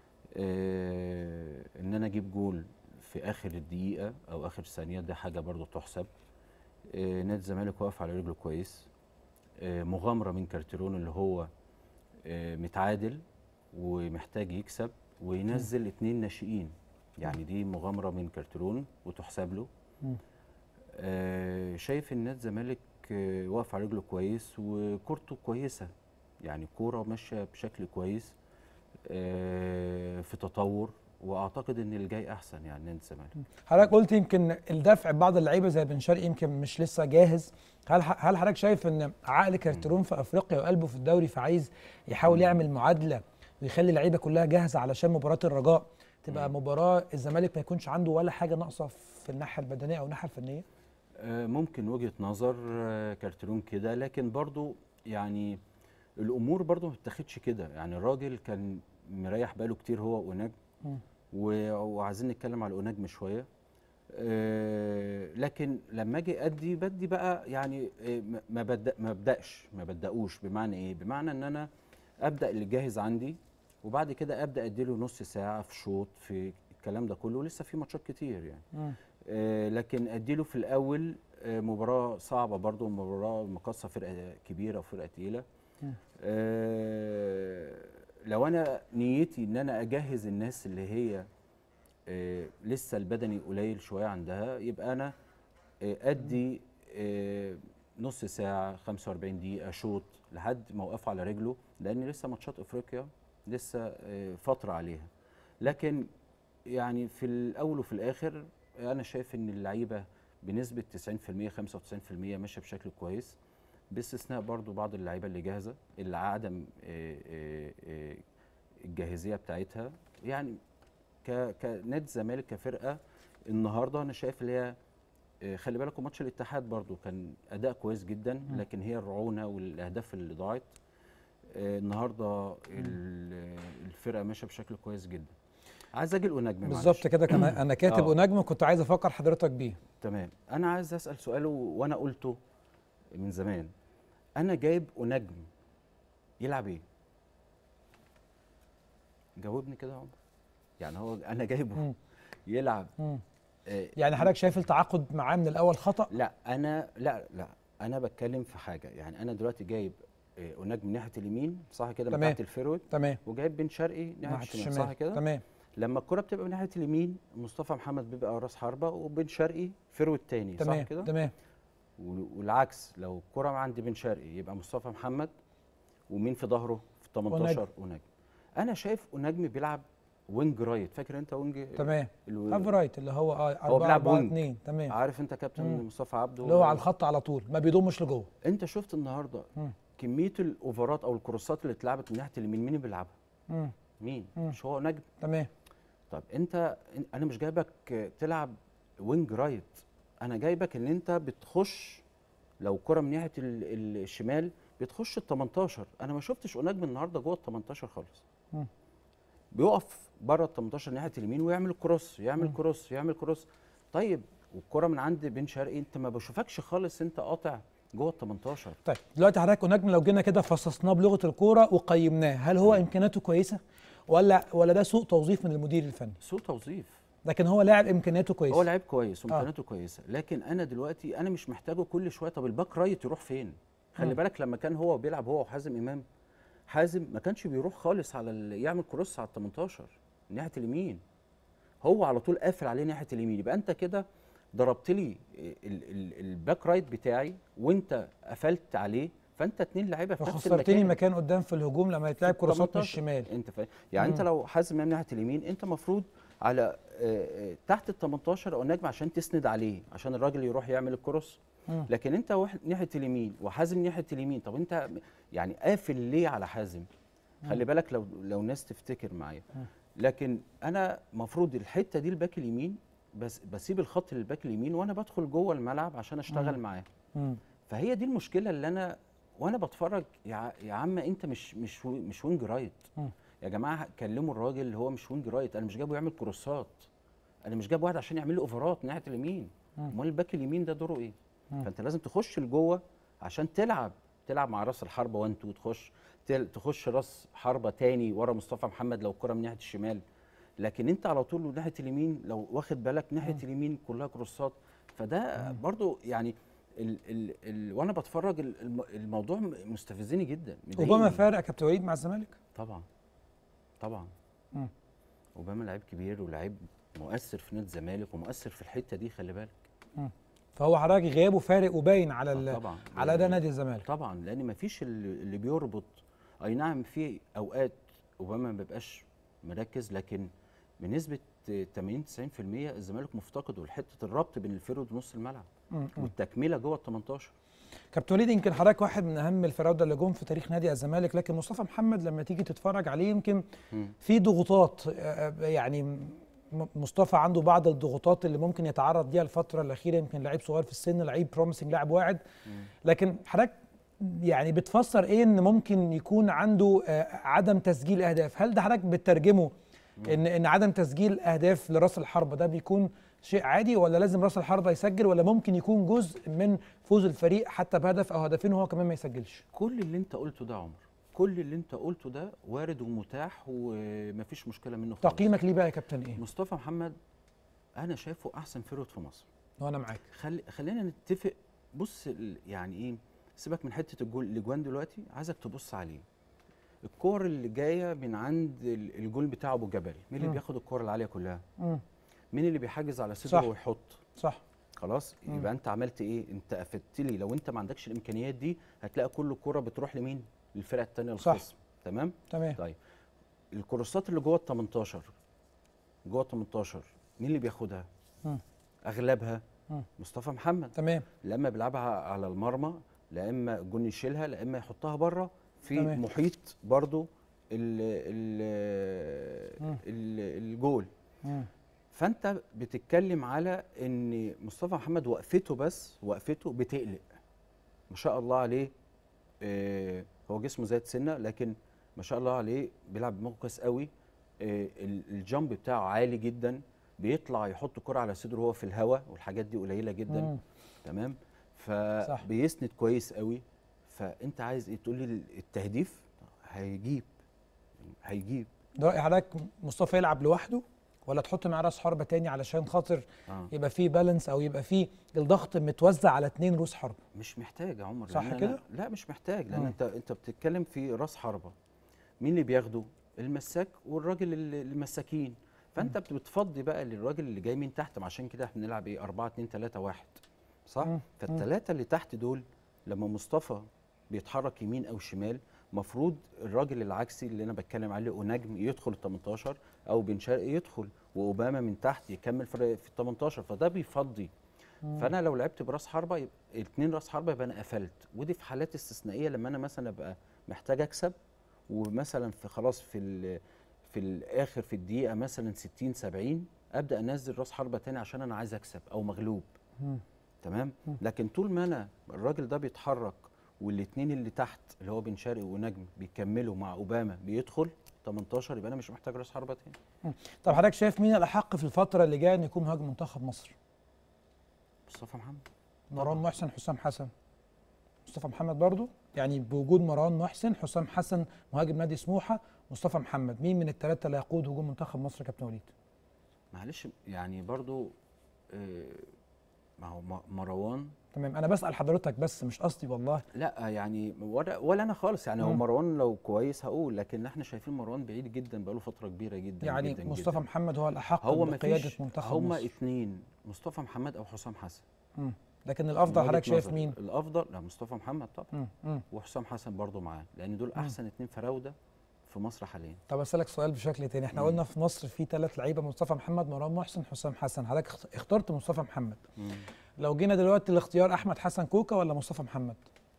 آه، ان انا اجيب جول في اخر الدقيقه او اخر ثانيه ده حاجه برضو تحسب آه، نادي الزمالك واقف على رجله كويس آه، مغامره من كارتيرون اللي هو آه، متعادل ومحتاج يكسب وينزل اتنين ناشئين يعني دي مغامره من كارتيرون وتحسب له مم. آه، شايف ان نادي الزمالك آه، واقف على رجله كويس وكورته كويسه يعني كوره ماشيه بشكل كويس آه، في تطور واعتقد ان اللي جاي احسن يعني نادي الزمالك حضرتك قلت يمكن الدفع بعض اللعيبه زي بن شرقي يمكن مش لسه جاهز هل هل حضرتك شايف ان عقل كارترون في افريقيا وقلبه في الدوري فعايز يحاول يعمل معادله ويخلي اللعيبه كلها جاهزه علشان مباراه الرجاء تبقى مم. مباراه الزمالك ما يكونش عنده ولا حاجه ناقصه في الناحيه البدنيه او الناحيه الفنيه آه، ممكن وجهه نظر آه، كارترون كده لكن برضو يعني الامور برضو ما بتاخدش كده يعني الراجل كان مريح باله كتير هو واوناج مم. و- وعايزين نتكلم على اوناجم شويه آه، لكن لما اجي ادي بدي بقى يعني آه، ما- ما ببدا ما ابداش ما بداوش بمعنى ايه بمعنى ان انا ابدا اللي جاهز عندي وبعد كده ابدا اديله نص ساعه في شوط في الكلام ده كله لسه في ماتشات كتير يعني مم. آه، لكن اديله في الاول آه، مباراه صعبه برضو مباراه المقصه فرقه كبيره وفرقه تقيله مم. آه، لو انا نيتي ان انا اجهز الناس اللي هي آه، لسه البدني قليل شويه عندها يبقى انا آه، ادي آه، نص ساعه 45 دقيقه شوط لحد ما اوقفه على رجله لان لسه ماتشات افريقيا لسه آه، فتره عليها لكن يعني في الاول وفي الاخر انا شايف ان اللعيبه بنسبه 90% 95% ماشيه بشكل كويس باستثناء برضو بعض اللعيبه اللي جاهزه اللي عدم آه، آه، آه، الجاهزيه بتاعتها يعني ك كنادي الزمالك كفرقه النهارده انا شايف اللي هي آه، خلي بالكم ماتش الاتحاد برضو كان اداء كويس جدا لكن هي الرعونه والاهداف اللي ضاعت آه، النهارده ال- الفرقه ماشيه بشكل كويس جدا عايز اجي لأوناجم معلش. بالظبط كده كمان انا كاتب آه. ونجم وكنت عايز افكر حضرتك بيه تمام انا عايز اسال سؤال و- وانا قلته من زمان انا جايب اونجم يلعب ايه جاوبني كده يا عمر يعني هو انا جايبه مم. يلعب مم. آه يعني حضرتك شايف التعاقد معاه من الاول خطا لا انا لا لا انا بتكلم في حاجه يعني انا دلوقتي جايب آه، اونجم ناحيه اليمين صح كده من تمام. تحت الفيرود تمام وجايب بن شرقي ناحيه ناحيه الشمال الشمال صح كده تمام لما الكره بتبقى من ناحيه اليمين مصطفى محمد بيبقى راس حربه وبن شرقي فيرود تاني صح تمام كده تمام وال- والعكس لو الكرة عند بن شرقي يبقى مصطفى محمد ومين في ظهره في 18 ونجم انا شايف ونجم بيلعب وينج رايت فاكر انت وينج تمام الو- هاف رايت اللي هو اه هو 4 بيلعب 4 وينج. 2 تمام عارف انت كابتن مم. مصطفى عبده اللي هو على الخط على طول ما بيضمش لجوه انت شفت النهارده مم. كميه الاوفرات او الكروسات اللي اتلعبت من ناحيه اليمين مين اللي بيلعبها مم. مين مم. مش هو نجم تمام طب انت انا مش جايبك تلعب وينج رايت انا جايبك ان انت بتخش لو كرة من ناحيه ال- ال- الشمال بتخش ال 18 انا ما شفتش اوناجم النهارده جوه ال 18 خالص مم. بيقف بره ال 18 ناحيه اليمين ويعمل كروس يعمل مم. كروس يعمل كروس طيب والكرة من عند بن شرقي انت ما بشوفكش خالص انت قاطع جوه ال 18 طيب دلوقتي حضرتك ونجم لو جينا كده فصصناه بلغه الكوره وقيمناه هل هو امكانياته كويسه ولا ولا ده سوء توظيف من المدير الفني سوء توظيف لكن هو لاعب امكانياته كويسه هو لعيب كويس وامكانياته كويسه لكن انا دلوقتي انا مش محتاجه كل شويه طب الباك رايت يروح فين خلي مم. بالك لما كان هو بيلعب هو وحازم امام حازم ما كانش بيروح خالص على ال- يعمل كروس على ال 18 ناحيه اليمين هو على طول قافل عليه ناحيه اليمين يبقى انت كده ضربت لي ال- ال- الباك رايت بتاعي وانت قفلت عليه فانت اتنين لعيبه في نفس فخسرتني المكان مكان قدام في الهجوم لما يتلعب كروسات من 18. الشمال انت فاهم يعني انت مم. لو حازم امام ناحيه اليمين انت المفروض على آه، آه، تحت ال 18 او النجم عشان تسند عليه عشان الراجل يروح يعمل الكروس مم. لكن انت واحد ناحيه اليمين وحازم ناحيه اليمين طب انت يعني قافل ليه على حازم خلي بالك لو لو الناس تفتكر معايا مم. لكن انا مفروض الحته دي الباك اليمين بس بسيب الخط للباك اليمين وانا بدخل جوه الملعب عشان اشتغل مم. معاه مم. فهي دي المشكله اللي انا وانا بتفرج يا, ع- يا عم انت مش مش و- مش وينج رايت مم. يا جماعه كلموا الراجل اللي هو مش وينج رايت انا مش جايبه يعمل كروسات انا مش جايب واحد عشان يعمل لي اوفرات ناحيه اليمين مم. امال الباك اليمين ده دوره ايه مم. فانت لازم تخش لجوه عشان تلعب تلعب مع راس الحربه وانت وتخش تل- تخش راس حربه تاني ورا مصطفى محمد لو الكره من ناحيه الشمال لكن انت على طول ناحيه اليمين لو واخد بالك ناحيه مم. اليمين كلها كروسات فده برضو يعني ال ال ال وانا بتفرج ال- الم- الموضوع م- مستفزني جدا اوباما مضايقني. فارق يا كابتن وليد مع الزمالك طبعا طبعا مم. اوباما لعيب كبير ولعيب مؤثر في نادي الزمالك ومؤثر في الحته دي خلي بالك فهو حضرتك غيابه فارق وباين على آه ال- طبعا على ده لأن- نادي الزمالك طبعا لان ما فيش اللي اللي بيربط اي نعم في اوقات اوباما ما بيبقاش مركز لكن بنسبه 80 90% الزمالك مفتقده لحته الربط بين الفيرود ونص الملعب مم. مم. والتكمله جوه ال 18 كابتن وليد يمكن حضرتك واحد من اهم الفراوده اللي جم في تاريخ نادي الزمالك لكن مصطفى محمد لما تيجي تتفرج عليه يمكن مم. في ضغوطات آه، آه، يعني م- مصطفى عنده بعض الضغوطات اللي ممكن يتعرض ليها الفتره الاخيره يمكن لعيب صغير في السن لعيب بروميسنج لاعب واعد لكن حضرتك يعني بتفسر ايه ان ممكن يكون عنده آه، عدم تسجيل اهداف هل ده حضرتك بتترجمه ان ان عدم تسجيل اهداف لراس الحربه ده بيكون شيء عادي ولا لازم راس الحربه يسجل ولا ممكن يكون جزء من فوز الفريق حتى بهدف او هدفين وهو كمان ما يسجلش كل اللي انت قلته ده يا عمر كل اللي انت قلته ده وارد ومتاح ومفيش مشكله منه خالص تقييمك ليه بقى يا كابتن ايه مصطفى محمد انا شايفه احسن فيرود في مصر وانا معاك خلي خلينا نتفق بص ال- يعني ايه سيبك من حته الجول الاجوان دلوقتي عايزك تبص عليه الكور اللي جايه من عند ال- الجول بتاع ابو جبل مين اللي مم. بياخد الكور العاليه كلها مم. مين اللي بيحجز على صح. صدره ويحط صح خلاص يبقى انت عملت ايه انت افدت لي لو انت ما عندكش الامكانيات دي هتلاقي كل كرة بتروح لمين للفرقه الثانيه صح. الخصم تمام تمام طيب الكورسات اللي جوه ال 18 جوه ال 18 مين اللي بياخدها مم. اغلبها مم. مصطفى محمد تمام لا اما بيلعبها على المرمى لا اما الجون يشيلها لا اما يحطها بره في تمام. محيط برضو ال ال مم. ال الجول مم. فانت بتتكلم على ان مصطفى محمد وقفته بس وقفته بتقلق ما شاء الله عليه آه هو جسمه زايد سنه لكن ما شاء الله عليه بيلعب دماغه كويس قوي آه ال- الجامب بتاعه عالي جدا بيطلع يحط كرة على صدره وهو في الهواء والحاجات دي قليله جدا مم. تمام صح. فبيسند كويس قوي فانت عايز ايه تقول لي التهديف هيجيب هيجيب ده رأي حضرتك مصطفى يلعب لوحده ولا تحط معاه راس حربة تاني علشان خاطر آه. يبقى فيه بالانس او يبقى فيه الضغط متوزع على اتنين روس حربة مش محتاج يا عمر صح لأن أنا- كده؟ لا مش محتاج لان مم. انت انت بتتكلم في راس حربه مين اللي بياخده المساك والراجل اللي- المساكين فانت بت- بتفضي بقى للراجل اللي جاي من تحت ما عشان كده احنا بنلعب ايه 4 2 3 1 صح مم. فالثلاثه اللي تحت دول لما مصطفى بيتحرك يمين او شمال مفروض الراجل العكسي اللي انا بتكلم عليه ونجم يدخل ال 18 او بن شرقي يدخل واوباما من تحت يكمل في في ال 18 فده بيفضي فانا لو لعبت براس حربه يبقى اتنين راس حربه يبقى انا قفلت ودي في حالات استثنائيه لما انا مثلا ابقى محتاج اكسب ومثلا في خلاص في ال- في الاخر في الدقيقه مثلا 60 70 ابدا انزل راس حربه تاني عشان انا عايز اكسب او مغلوب مم. تمام لكن طول ما انا الراجل ده بيتحرك والاثنين اللي تحت اللي هو بن شرقي ونجم بيكملوا مع اوباما بيدخل 18 يبقى انا مش محتاج راس حربه تاني طب حضرتك شايف مين الاحق في الفترة اللي جاية ان يكون مهاجم منتخب مصر؟ مصطفى محمد مروان محسن حسام حسن مصطفى محمد برضو يعني بوجود مروان محسن حسام حسن مهاجم نادي سموحة مصطفى محمد مين من الثلاثة اللي يقود هجوم منتخب مصر يا كابتن وليد؟ معلش يعني برضو آه، ما هو م- مروان تمام انا بسأل حضرتك بس مش قصدي والله لا يعني ولا, ولا انا خالص يعني هو مم. مروان لو كويس هقول لكن احنا شايفين مروان بعيد جدا بقاله فتره كبيره جدا يعني جدا مصطفى جدا. محمد هو الاحق هو ما بقيادة فيش منتخب هما مصر اثنين مصطفى محمد او حسام حسن مم. لكن الافضل من وجهة حضرتك شايف نظري. مين؟ الافضل لا مصطفى محمد طبعا مم. مم. وحسام حسن برضو معاه لان دول احسن اتنين فراوده في مصر حاليا طب اسالك سؤال بشكل تاني احنا مم. قلنا في مصر في ثلاث لعيبه مصطفى محمد مروان محسن حسام حسن حضرتك اخت- اخترت مصطفى محمد مم. لو جينا دلوقتي الاختيار احمد حسن كوكا ولا مصطفى محمد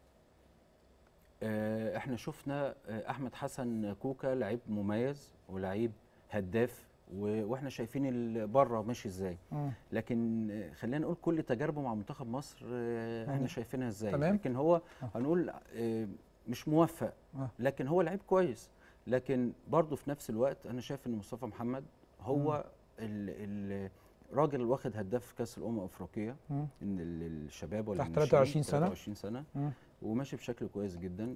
آه، احنا شفنا آه، احمد حسن كوكا لعيب مميز ولعيب هداف و- واحنا شايفين ال- بره ماشي ازاي مم. لكن آه، خلينا نقول كل تجاربه مع منتخب مصر آه، مم. احنا شايفينها ازاي تمام. لكن هو آه. هنقول آه، مش موفق آه. لكن هو لعيب كويس لكن برضه في نفس الوقت انا شايف ان مصطفى محمد هو ال- الراجل واخد هداف كاس الامم الافريقيه مم. ان ال- الشباب ولا تحت الناشئين، 23 سنة. 23 سنه مم. وماشي بشكل كويس جدا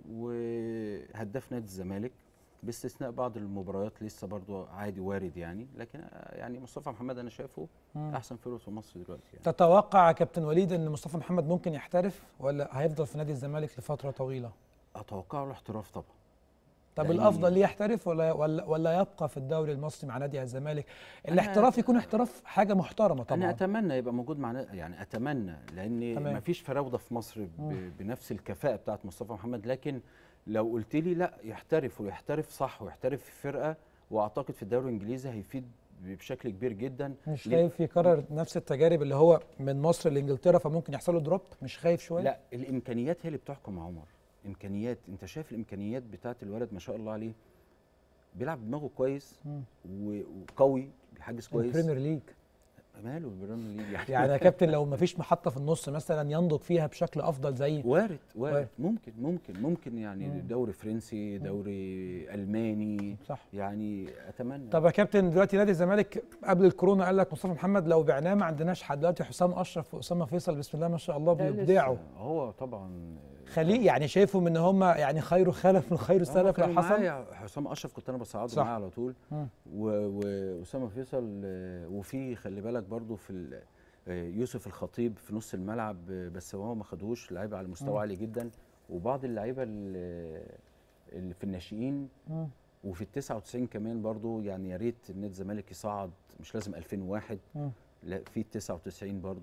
وهداف نادي الزمالك باستثناء بعض المباريات لسه برضو عادي وارد يعني لكن آه، يعني مصطفى محمد انا شايفه مم. احسن فيرود في مصر دلوقتي يعني تتوقع يا كابتن وليد ان مصطفى محمد ممكن يحترف ولا هيفضل في نادي الزمالك لفتره طويله اتوقع له احتراف طبعا طب يعني- الافضل ليه يحترف ولا ولا ولا يبقى في الدوري المصري مع نادي الزمالك الاحتراف يكون احتراف حاجه محترمه انا طبعا اتمنى يبقى موجود معنا يعني اتمنى لان تمام. ما فيش فراوده في مصر ب- مم. بنفس الكفاءه بتاعت مصطفى محمد لكن لو قلت لي لا يحترف ويحترف صح ويحترف في فرقه واعتقد في الدوري الانجليزي هيفيد بشكل كبير جدا مش ليه؟ خايف يكرر نفس التجارب اللي هو من مصر لانجلترا فممكن يحصل له دروب مش خايف شويه لا الامكانيات هي اللي بتحكم يا عمر امكانيات انت شايف الامكانيات بتاعت الولد ما شاء الله عليه بيلعب دماغه كويس مم. و- وقوي بيحجز كويس البريمير ليج ماله البريمير ليج يعني يعني يا كابتن لو ما فيش محطه في النص مثلا ينضج فيها بشكل افضل زي وارد وارد. وارد ممكن ممكن ممكن يعني مم. دوري فرنسي دوري الماني صح يعني اتمنى طب يا كابتن دلوقتي نادي الزمالك قبل الكورونا قال لك مصطفى محمد لو بعناه ما عندناش حد دلوقتي حسام اشرف واسامه فيصل بسم الله ما شاء الله لا، بيبدعوا لسه. هو طبعا خليه يعني شايفهم ان هم يعني خير خلف من خير هو سلف كان لو حصل معايا حسام اشرف كنت انا بصعده صح. معاه على طول مم. و- واسامه فيصل آه، وفي خلي بالك برضو في ال- آه، يوسف الخطيب في نص الملعب آه، بس هو ما خدوش لعيبه على مستوى مم. عالي جدا وبعض اللعيبه ال- اللي في الناشئين مم. وفي ال 99 كمان برضو يعني يا ريت النادي الزمالك يصعد مش لازم 2001 مم. لا في ال 99 برضو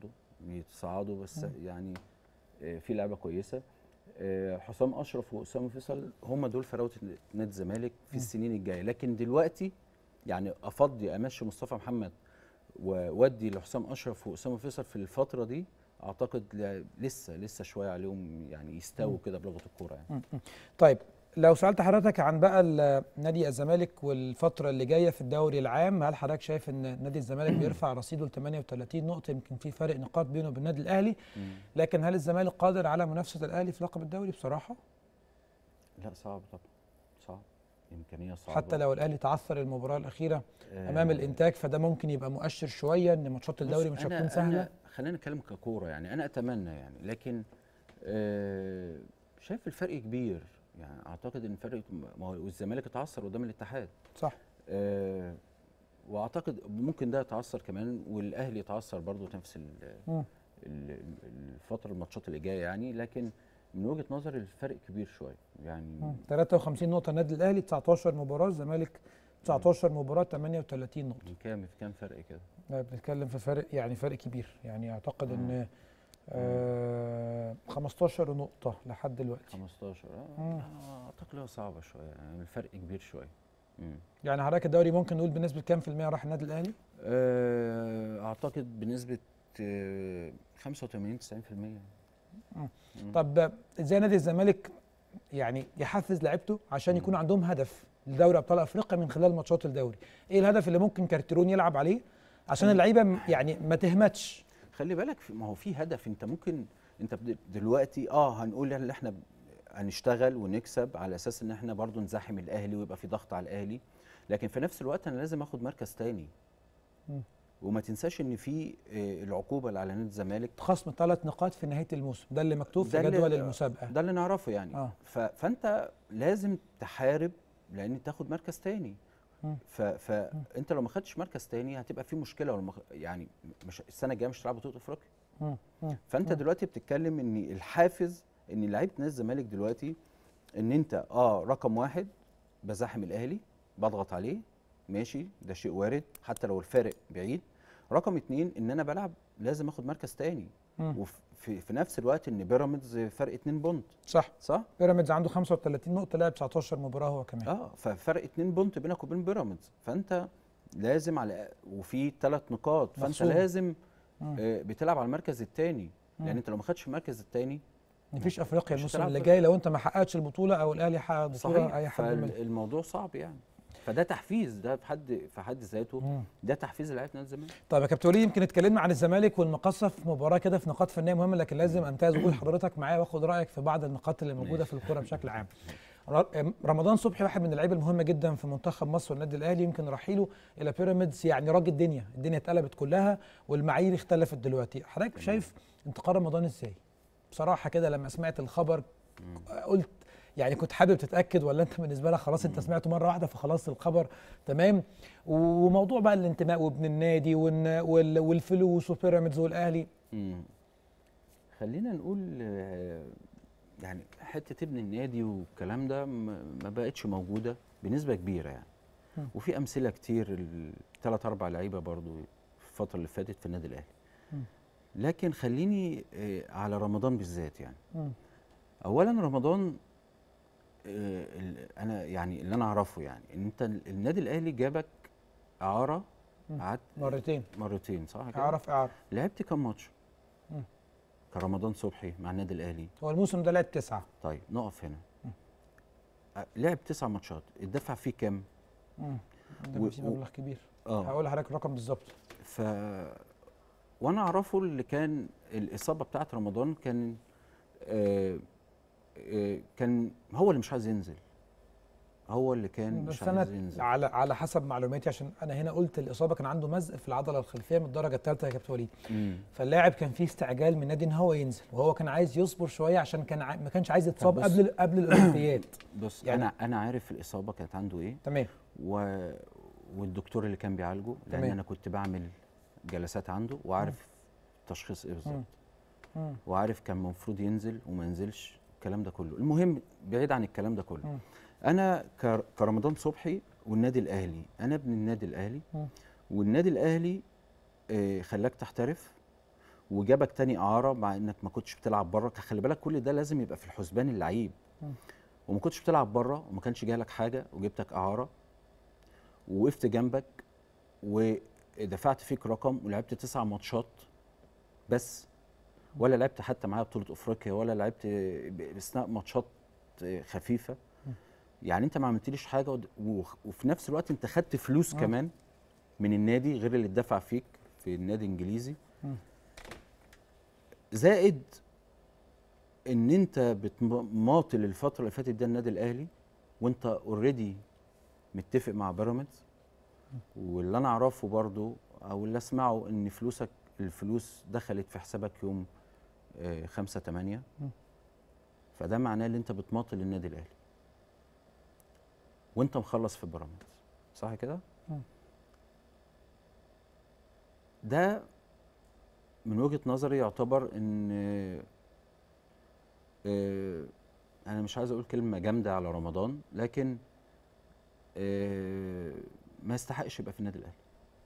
يتصعدوا بس يعني آه، في لعبه كويسه آه، حسام اشرف واسامه فيصل هم دول فراوده نادي الزمالك في السنين الجايه لكن دلوقتي يعني افضي امشي مصطفى محمد وودي لحسام اشرف واسامه فيصل في الفتره دي اعتقد لا- لسه لسه شويه عليهم يعني يستووا كده بلغه الكوره يعني طيب لو سالت حضرتك عن بقى ال- نادي الزمالك والفتره اللي جايه في الدوري العام هل حضرتك شايف ان نادي الزمالك بيرفع رصيده ل 38 نقطه يمكن في فرق نقاط بينه وبين النادي الاهلي لكن هل الزمالك قادر على منافسه الاهلي في لقب الدوري بصراحه لا صعب طبعا صعب امكانيه صعبه حتى لو الاهلي تعثر المباراه الاخيره آه، امام الانتاج فده ممكن يبقى مؤشر شويه ان ماتشات الدوري بص، مش أنا- هتكون سهله أنا خلينا نتكلم ككوره يعني انا اتمنى يعني لكن آه شايف الفرق كبير يعني اعتقد ان فرق ما هو الزمالك اتعثر قدام الاتحاد صح آه واعتقد ممكن ده يتعثر كمان والاهلي يتعثر برضه نفس ال- مم. ال- الفتره الماتشات اللي جايه يعني لكن من وجهه نظري الفرق كبير شويه يعني مم. 53 نقطه النادي الاهلي 19 مباراه الزمالك 19 مباراه 38 نقطه من كام في كام فرق كده لا، بنتكلم في فرق يعني فرق كبير يعني اعتقد ان آه 15 نقطة لحد دلوقتي 15 اه مم. آه، اعتقد هو صعبه شويه يعني الفرق كبير شويه مم. يعني حضرتك الدوري ممكن نقول بنسبة كام في المية راح النادي الأهلي؟ آه، اعتقد بنسبه آه، 85 90% مم. طب ازاي نادي الزمالك يعني يحفز لعيبته عشان يكون عندهم هدف لدوري أبطال أفريقيا من خلال ماتشات الدوري؟ إيه الهدف اللي ممكن كارتيرون يلعب عليه عشان اللعيبة م- يعني ما تهمتش؟ خلي بالك في- ما هو في هدف انت ممكن انت بد- دلوقتي اه هنقول ان احنا ب- هنشتغل ونكسب على اساس ان احنا برضو نزاحم الاهلي ويبقى في ضغط على الاهلي لكن في نفس الوقت انا لازم اخد مركز تاني مم. وما تنساش ان في آه، العقوبه اللي على نادي الزمالك خصم ثلاث نقاط في نهاية الموسم ده اللي مكتوب في ده اللي- جدول المسابقة ده اللي نعرفه يعني آه. ف... فانت لازم تحارب لان تاخد مركز تاني مم. ف... فانت لو ما خدتش مركز تاني هتبقى في مشكله ولما يعني مش السنه الجايه مش هتلعب بطوله افريقيا مم. مم. فانت دلوقتي بتتكلم ان الحافز ان لعيبه نادي الزمالك دلوقتي ان انت اه رقم واحد بزاحم الاهلي بضغط عليه ماشي ده شيء وارد حتى لو الفارق بعيد رقم اتنين ان انا بلعب لازم اخد مركز تاني مم. وفي في نفس الوقت ان بيراميدز فرق اتنين بونت صح صح؟ بيراميدز عنده 35 نقطة لعب 19 مباراة هو كمان اه ففرق اتنين بونت بينك وبين بيراميدز فانت لازم على وفي ثلاث نقاط فانت مخصوم. لازم مم. آه بتلعب على المركز الثاني مم. لان انت لو ما خدتش المركز الثاني مفيش افريقيا مش الموسم هتلعب اللي في- جاي لو انت ما حققتش البطوله او الاهلي حقق البطوله صحيح اي حد من فالموضوع صعب يعني فده تحفيز ده في حد في حد ذاته مم. ده تحفيز لعيبه نادي الزمالك طيب يا كابتن وليد يمكن اتكلمنا عن الزمالك والمقصه في مباراه كده في نقاط فنيه مهمه لكن لازم انتهز وجود حضرتك معايا واخد رايك في بعض النقاط اللي موجوده في الكوره بشكل عام ر- رمضان صبحي واحد من اللعيبه المهمه جدا في منتخب مصر والنادي الاهلي يمكن رحيله الى بيراميدز يعني راجل الدنيا الدنيا اتقلبت كلها والمعايير اختلفت دلوقتي حضرتك شايف انتقال رمضان ازاي بصراحه كده لما سمعت الخبر قلت يعني كنت حابب تتاكد ولا انت بالنسبه لك خلاص انت سمعته مره واحده فخلاص الخبر تمام وموضوع بقى الانتماء وابن النادي والن- وال- والفلوس وبيراميدز والاهلي مم. خلينا نقول آه، يعني حته ابن النادي والكلام ده م- ما بقتش موجوده بنسبه كبيره يعني مم. وفي امثله كتير ثلاث اربع لعيبه برضو في الفتره اللي فاتت في النادي الاهلي مم. لكن خليني آه، على رمضان بالذات يعني مم. اولا رمضان آه، ال- انا يعني اللي انا اعرفه يعني ان انت ال- النادي الاهلي جابك اعاره مم. قعدت مرتين مرتين صح كده اعرف اعرف لعبت كام ماتش مم. كرمضان صبحي مع النادي الاهلي هو الموسم ده لعب تسعه طيب نقف هنا أ- لعب تسع ماتشات اتدفع فيه كام مم. ده و- في و- مبلغ كبير اه هقول لحضرتك الرقم بالظبط ف وانا اعرفه اللي كان الاصابه بتاعت رمضان كان آه آه كان هو اللي مش عايز ينزل هو اللي كان مش بس انا عايز ينزل على على حسب معلوماتي عشان انا هنا قلت الاصابه كان عنده مزق في العضله الخلفيه من الدرجه الثالثه يا كابتن وليد مم. فاللاعب كان فيه استعجال من النادي ان هو ينزل وهو كان عايز يصبر شويه عشان كان ع... ما كانش عايز يتصاب بص. قبل قبل الاولمبياد بص يعني- انا انا عارف الاصابه كانت عنده ايه تمام و... والدكتور اللي كان بيعالجه لان تمام. انا كنت بعمل جلسات عنده وعارف تشخيص ايه بالظبط مم. وعارف كان المفروض ينزل وما ينزلش الكلام ده كله المهم بعيد عن الكلام ده كله مم. انا كر- كرمضان صبحي والنادي الاهلي انا ابن النادي الاهلي مم. والنادي الاهلي آه، خلاك تحترف وجابك تاني اعاره مع انك ما كنتش بتلعب بره خلي بالك كل ده لازم يبقى في الحسبان اللعيب وما كنتش بتلعب بره وما كانش جالك حاجه وجبتك اعاره ووقفت جنبك ودفعت فيك رقم ولعبت تسع ماتشات بس ولا لعبت حتى معايا بطوله افريقيا ولا لعبت باثناء ماتشات خفيفه يعني انت ما عملتليش حاجه ود- وخ- وفي نفس الوقت انت خدت فلوس آه. كمان من النادي غير اللي اتدفع فيك في النادي الانجليزي مم. زائد ان انت بتماطل الفتره اللي فاتت ده النادي الاهلي وانت اوريدي متفق مع بيراميدز واللي انا اعرفه برضو او اللي اسمعه ان فلوسك الفلوس دخلت في حسابك يوم آه، خمسة تمانية مم. فده معناه ان انت بتماطل النادي الاهلي وانت مخلص في بيراميدز صح كده مم. ده من وجهة نظري يعتبر ان آه، انا مش عايز اقول كلمة جامدة على رمضان لكن آه، ما يستحقش يبقى في النادي الاهلي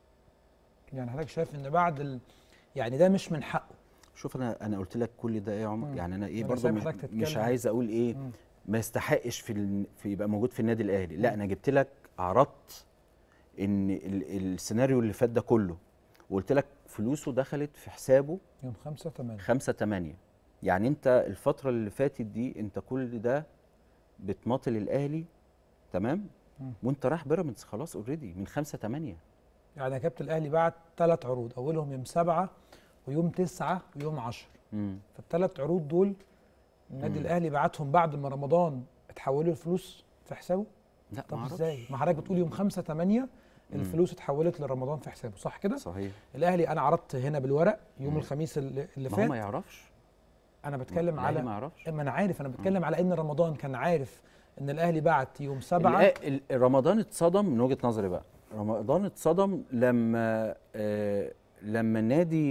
يعني حضرتك شايف ان بعد ال... يعني ده مش من حقه شوف انا انا قلت لك كل ده ايه يا عمر مم. يعني انا ايه أنا برضه سايب مش, حضرتك مش تتكلم. عايز اقول ايه مم. ما يستحقش في, ال... في يبقى موجود في النادي الاهلي لا انا جبت لك عرضت ان ال... السيناريو اللي فات ده كله وقلت لك فلوسه دخلت في حسابه يوم 5 8 5 8 يعني انت الفتره اللي فاتت دي انت كل ده بتماطل الاهلي تمام مم. وانت رايح بيراميدز خلاص اوريدي من 5 8 يعني يا كابتن الاهلي بعت ثلاث عروض اولهم يوم 7 ويوم 9 ويوم 10 امم فالثلاث عروض دول النادي مم. الاهلي بعتهم بعد ما رمضان اتحولوا الفلوس في حسابه لا طب ما أعرفش. ازاي ما حضرتك بتقول يوم 5 8 مم. الفلوس اتحولت لرمضان في حسابه صح كده صحيح الاهلي انا عرضت هنا بالورق يوم مم. الخميس اللي اللي ما هو ما فات يعرفش انا بتكلم الأهلي على ما يعرفش ما انا عارف انا بتكلم على ان رمضان كان عارف ان الاهلي بعت يوم 7 الآ- ال- رمضان اتصدم من وجهه نظري بقى رمضان اتصدم لما آه لما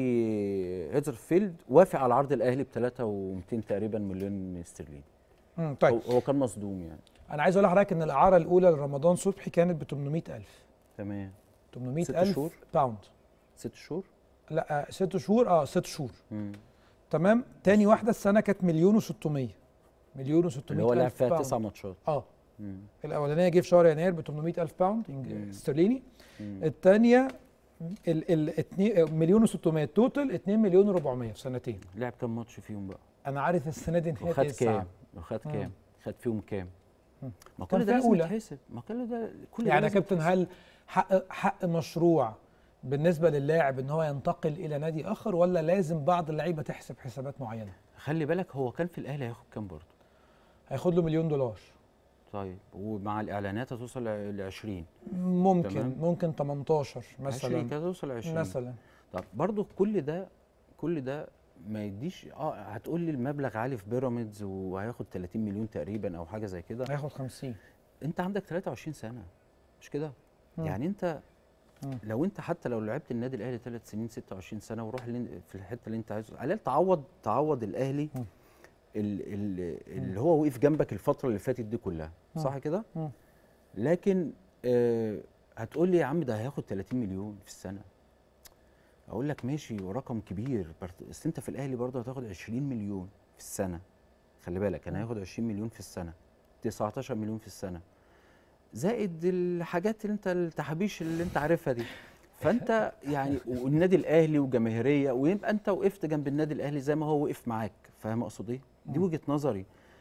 نادي هيدرفيلد وافق على عرض الاهلي ب 3 و200 تقريبا مليون استرليني مم، طيب هو, هو كان مصدوم يعني انا عايز اقول لحضرتك ان الاعاره الاولى لرمضان صبحي كانت ب 800000 تمام 800000 شهور؟ باوند ست شهور لا آه، ست شهور اه ست شهور مم. تمام تاني واحده السنه كانت مليون و600 مليون و600 اللي هو لعب فيها باوند. تسع ماتشات اه مم. الاولانيه جه في شهر يناير ب 800000 باوند مم. إنج- استرليني مم. الثانيه ال ال اتنين- مليون و600 توتال 2 مليون و400 في سنتين لعب كام ماتش فيهم بقى انا عارف السنه دي ان هي وخد تسعة. كام وخد مم. كام خد فيهم كام مم. ما كان كل ده فيها لازم أولى. يتحسب ما كل ده كل ده يعني يا لازم كابتن يتحسب. هل حق حق مشروع بالنسبه للاعب ان هو ينتقل الى نادي اخر ولا لازم بعض اللعيبه تحسب حسابات معينه خلي بالك هو كان في الاهلي هياخد كام برضه هياخد له مليون دولار طيب ومع الاعلانات هتوصل ل 20 ممكن تمام. ممكن 18 20 مثلا كده توصل 20 مثلا طب برضو كل ده كل ده ما يديش اه هتقول لي المبلغ عالي في بيراميدز وهياخد 30 مليون تقريبا او حاجه زي كده هياخد 50 انت عندك 23 سنه مش كده مم. يعني انت مم. لو انت حتى لو لعبت النادي الاهلي ثلاث سنين 26 سنه وروح اللي في الحته اللي انت عايزه على الأقل تعوض تعوض الاهلي مم. ال- ال- اللي هو وقف جنبك الفتره اللي فاتت دي كلها مم. صح كده مم. لكن آه هتقول لي يا عم ده هياخد 30 مليون في السنه اقول لك ماشي ورقم كبير برت- بس انت في الاهلي برضه هتاخد 20 مليون في السنه خلي بالك انا هاخد 20 مليون في السنه 19 مليون في السنه زائد الحاجات اللي انت التحابيش اللي انت عارفها دي فانت يعني والنادي الاهلي وجماهيريه ويبقى انت وقفت جنب النادي الاهلي زي ما هو وقف معاك فاهم اقصد ايه دي مم. وجهه نظري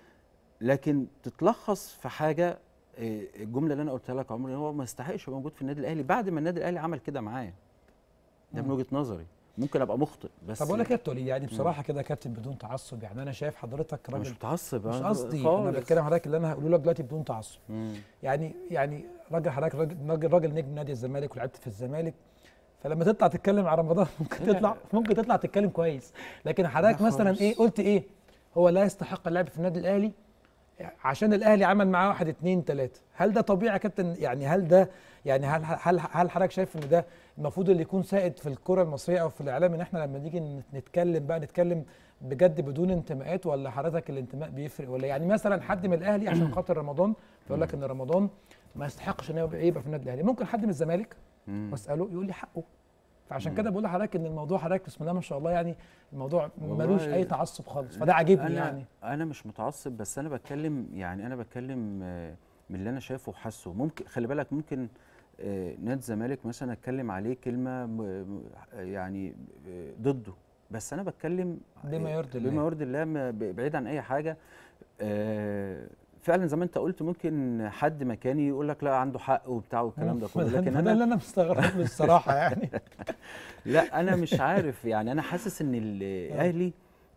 لكن تتلخص في حاجه إيه، الجمله اللي انا قلتها لك عمري هو ما يستحقش يبقى موجود في النادي الاهلي بعد ما النادي الاهلي عمل كده معاه ده من مم. وجهه نظري ممكن ابقى مخطئ بس طب اقول لك ايه يا توليد يعني بصراحه كده يا كابتن بدون تعصب يعني انا شايف حضرتك أنا مش راجل متعصب مش أنا قصدي انا خالص. بتكلم حضرتك اللي انا هقوله لك دلوقتي بدون تعصب مم. يعني يعني راجل حضرتك راجل راجل, راجل نجم نادي الزمالك ولعبت في الزمالك فلما تطلع تتكلم على رمضان ممكن لا. تطلع ممكن تطلع تتكلم كويس لكن حضرتك لا مثلا خالص. ايه قلت ايه هو لا يستحق اللعب في النادي الاهلي عشان الاهلي عمل معاه واحد اتنين تلاته هل ده طبيعي يا كابتن يعني هل ده يعني هل هل هل حضرتك شايف ان ده المفروض اللي يكون سائد في الكره المصريه او في الاعلام ان احنا لما نيجي نت- نتكلم بقى نتكلم بجد بدون انتماءات ولا حضرتك الانتماء بيفرق ولا يعني مثلا حد من الاهلي عشان خاطر رمضان فيقول لك ان رمضان ما يستحقش ان هو يبقى في النادي الاهلي ممكن حد من الزمالك مم. واساله يقول لي حقه فعشان مم. كده بقول لحضرتك ان الموضوع حضرتك بسم الله ما شاء الله يعني الموضوع والله ملوش اي تعصب خالص فده عاجبني أنا يعني انا مش متعصب بس انا بتكلم يعني انا بتكلم آه، من اللي انا شايفه وحاسه ممكن خلي بالك ممكن آه، نادي الزمالك مثلا اتكلم عليه كلمه م- م- يعني آه، ضده بس انا بتكلم بما آه، يرضي الله. بما يرضي الله ما- ب- بعيد عن اي حاجه آه، فعلا زي ما انت قلت ممكن حد مكاني يقول لك لا عنده حق وبتاع والكلام ده كله فده- لكن فده انا اللي انا مستغرب له الصراحه يعني لا انا مش عارف يعني انا حاسس ان الاهلي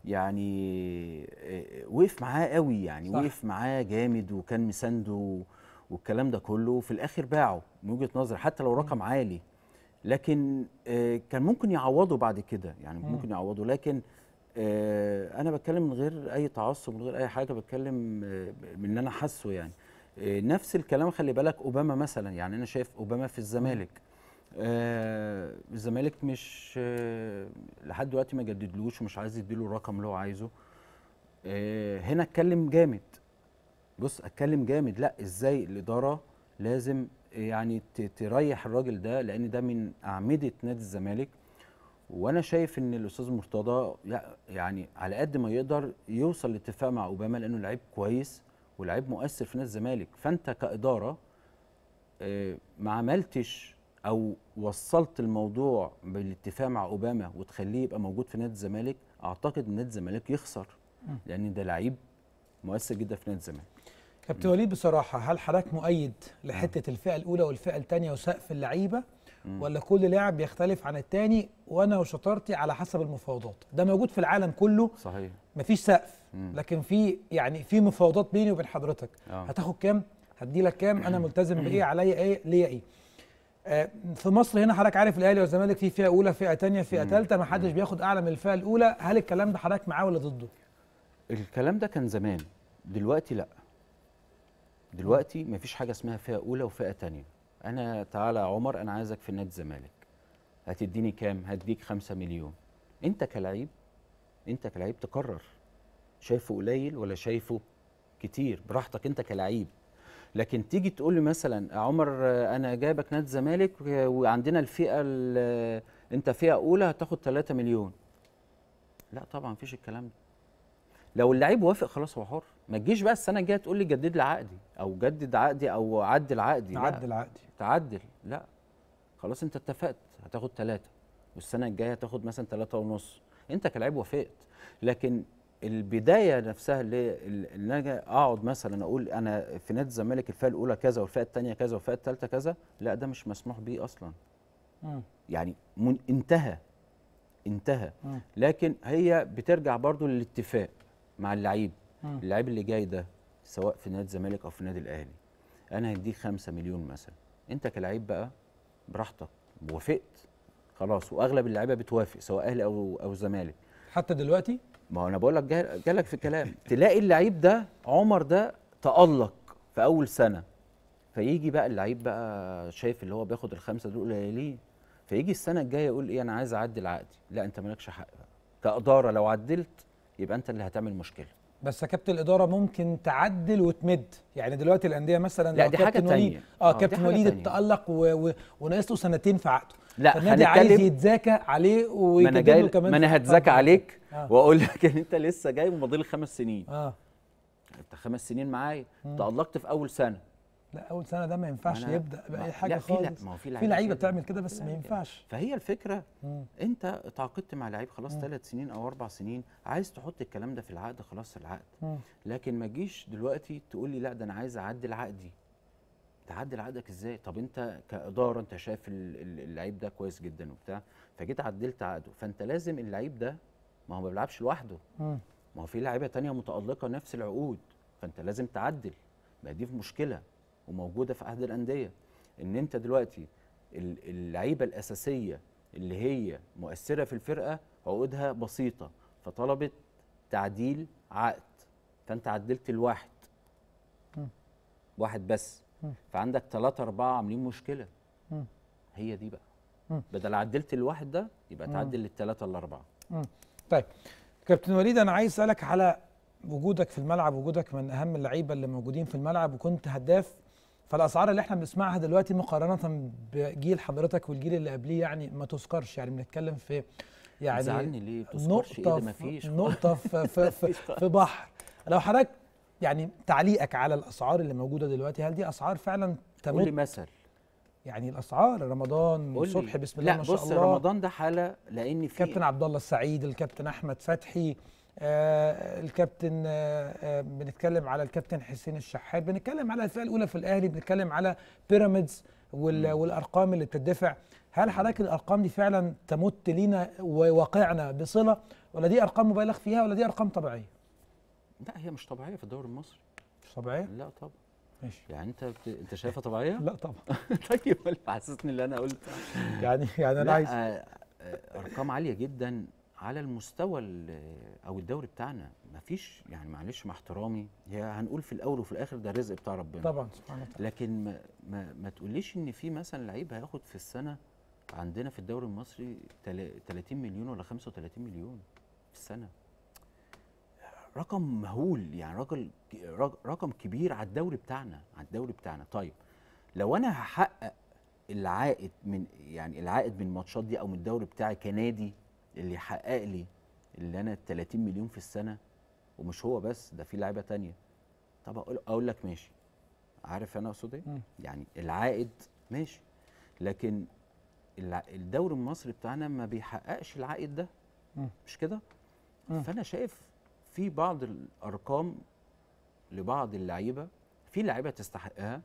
يعني آه، وقف معاه قوي يعني صح. وقف معاه جامد وكان مسانده والكلام ده كله وفي الاخر باعه من وجهه نظري حتى لو رقم عالي لكن آه، كان ممكن يعوضه بعد كده يعني مم. ممكن يعوضه لكن آه، انا بتكلم من غير اي تعصب من غير اي حاجه بتكلم آه، من اللي انا حاسه يعني آه، نفس الكلام خلي بالك اوباما مثلا يعني انا شايف اوباما في الزمالك آه الزمالك مش آه لحد دلوقتي ما جددلوش ومش عايز يديله الرقم اللي هو عايزه آه هنا اتكلم جامد بص اتكلم جامد لا ازاي الاداره لازم يعني ت- تريح الراجل ده لان ده من اعمده نادي الزمالك وانا شايف ان الاستاذ مرتضى يع- يعني على قد ما يقدر يوصل لاتفاق مع اوباما لانه لعيب كويس ولعيب مؤثر في نادي الزمالك فانت كاداره آه، ما عملتش او وصلت الموضوع بالاتفاق مع اوباما وتخليه يبقى موجود في نادي الزمالك اعتقد ان نادي الزمالك يخسر مم. لان ده لعيب مؤثر جدا في نادي الزمالك كابتن وليد بصراحه هل حضرتك مؤيد لحته الفئه الاولى والفئه الثانيه وسقف اللعيبه مم. ولا كل لاعب بيختلف عن الثاني وانا وشطارتي على حسب المفاوضات ده موجود في العالم كله صحيح مفيش سقف مم. لكن في يعني في مفاوضات بيني وبين حضرتك اه هتاخد كام هدي لك كام انا ملتزم بايه عليا ايه ليا ايه آه، في مصر هنا حضرتك عارف الاهلي والزمالك في فئه اولى فئه ثانيه فئه مم. ثالثه ما حدش بياخد اعلى من الفئه الاولى هل الكلام ده حضرتك معاه ولا ضده الكلام ده كان زمان دلوقتي لا دلوقتي مفيش حاجه اسمها فئه اولى وفئه تانية انا تعالى يا عمر انا عايزك في نادي الزمالك هتديني كام هديك خمسة مليون انت كلعيب انت كلعيب تقرر شايفه قليل ولا شايفه كتير براحتك انت كلعيب لكن تيجي تقول لي مثلا يا عمر آه، انا جايبك نادي الزمالك آه، وعندنا الفئه ال- انت فئه اولى هتاخد 3 مليون لا طبعا مفيش الكلام ده لو اللعيب وافق خلاص هو حر ما تجيش بقى السنه الجايه تقول لي جدد لي عقدي او جدد عقدي او عدل عقدي لا. نعدل عقدي تعدل لا خلاص انت اتفقت هتاخد ثلاثة والسنة الجاية هتاخد مثلا ثلاثة ونص انت كلاعب وافقت لكن البداية نفسها اللي اللي انا اقعد مثلا اقول انا في نادي الزمالك الفئة الأولى كذا والفئة الثانية كذا والفئة الثالثة كذا لا ده مش مسموح بيه أصلا مم. يعني من انتهى انتهى مم. لكن هي بترجع برضو للاتفاق مع اللعيب مم. اللعيب اللي جاي ده سواء في نادي الزمالك او في النادي الاهلي انا هديك خمسة مليون مثلا انت كلعيب بقى براحتك وافقت خلاص واغلب اللعيبه بتوافق سواء اهلي او او زمالك حتى دلوقتي ما هو انا بقول لك جاي- جالك في كلام تلاقي اللعيب ده عمر ده تألق في اول سنه فيجي بقى اللعيب بقى شايف اللي هو بياخد الخمسه دول قليلين فيجي السنه الجايه يقول ايه انا عايز اعدل عقدي لا انت مالكش حق بقى كاداره لو عدلت يبقى انت اللي هتعمل مشكله بس يا كابتن الاداره ممكن تعدل وتمد يعني دلوقتي الانديه مثلا لا، لو دي حاجة كابتن وليد تانية. اه آه، دي كابتن حاجة وليد تانية. اتالق و... و... وناقص له سنتين في عقده لا فالنادي عايز هنتكلم يتزاكى عليه ما ويجدد انا جاي له كمان ما انا في- هتزكى آه. عليك آه. واقول لك ان انت لسه جاي وماضي خمس سنين اه انت خمس سنين معايا مم. تألقت في اول سنه لا اول سنه ده ما ينفعش أنا- يبدا باي ما- حاجه لا، في لا- خالص ما هو في في لعيبة لعيبه كده. بتعمل كده في بس ما لعيبة كده. ينفعش فهي الفكره مم. انت اتعاقدت مع لعيب خلاص مم. ثلاث سنين او اربع سنين عايز تحط الكلام ده في العقد خلاص العقد مم. لكن ما تجيش دلوقتي تقول لي لا ده انا عايز اعدل عقدي تعدل عقدك ازاي طب انت كاداره انت شايف ال- ال- اللعيب ده كويس جدا وبتاع فجيت عدلت عقده فانت لازم اللعيب ده ما هو ما بيلعبش لوحده مم. ما هو في لعيبه تانية متالقه نفس العقود فانت لازم تعدل ما دي في مشكله وموجوده في عهد الانديه ان انت دلوقتي ال- اللعيبه الاساسيه اللي هي مؤثره في الفرقه عقودها بسيطه فطلبت تعديل عقد فانت عدلت الواحد مم. واحد بس مم. فعندك ثلاثة أربعة عاملين مشكلة مم. هي دي بقى مم. بدل عدلت الواحد ده يبقى مم. تعدل للثلاثة الأربعة طيب كابتن وليد انا عايز اسالك على وجودك في الملعب وجودك من اهم اللعيبه اللي موجودين في الملعب وكنت هداف فالاسعار اللي احنا بنسمعها دلوقتي مقارنه بجيل حضرتك والجيل اللي قبليه يعني ما تذكرش يعني بنتكلم في يعني تزعلني ليه بتذكرش ايه نقطه ده في مفيش نقطه في في, في, في بحر لو حضرتك يعني تعليقك على الاسعار اللي موجوده دلوقتي هل دي اسعار فعلا قول لي تمت مثل يعني الاسعار رمضان قول لي. الصبح بسم الله لا ما شاء بص الله رمضان ده حاله لان في كابتن عبد الله السعيد الكابتن احمد فتحي آه الكابتن آه آه بنتكلم على الكابتن حسين الشحات بنتكلم على الفئه الاولى في الاهلي بنتكلم على بيراميدز وال والارقام اللي بتدفع هل حضرتك الارقام دي فعلا تمت لينا وواقعنا بصله ولا دي ارقام مبالغ فيها ولا دي ارقام طبيعيه لا هي مش طبيعيه في الدوري المصري مش طبيعيه لا طبعا ماشي يعني انت بت... انت شايفها طبيعيه لا طبعا طيب اللي حسسني اللي انا قلت يعني يعني انا لا عايز آه، آه، ارقام عاليه جدا على المستوى ال- او الدوري بتاعنا مفيش يعني معلش مع احترامي هي هنقول في الاول وفي الاخر ده الرزق بتاع ربنا طبعا سبحان الله لكن ما, ما, ما تقوليش ان في مثلا لعيب هياخد في السنه عندنا في الدوري المصري تلا- 30 مليون ولا 35 مليون في السنه رقم مهول يعني رقم رقم كبير على الدوري بتاعنا على الدوري بتاعنا طيب لو انا هحقق العائد من يعني العائد من الماتشات دي او من الدوري بتاعي كنادي اللي يحقق لي اللي انا 30 مليون في السنه ومش هو بس ده في لعيبه تانية طب اقول اقول لك ماشي عارف انا اقصد ايه مم. يعني العائد ماشي لكن الع- الدوري المصري بتاعنا ما بيحققش العائد ده مم. مش كده مم. فانا شايف في بعض الارقام لبعض اللعيبه في لعيبه تستحقها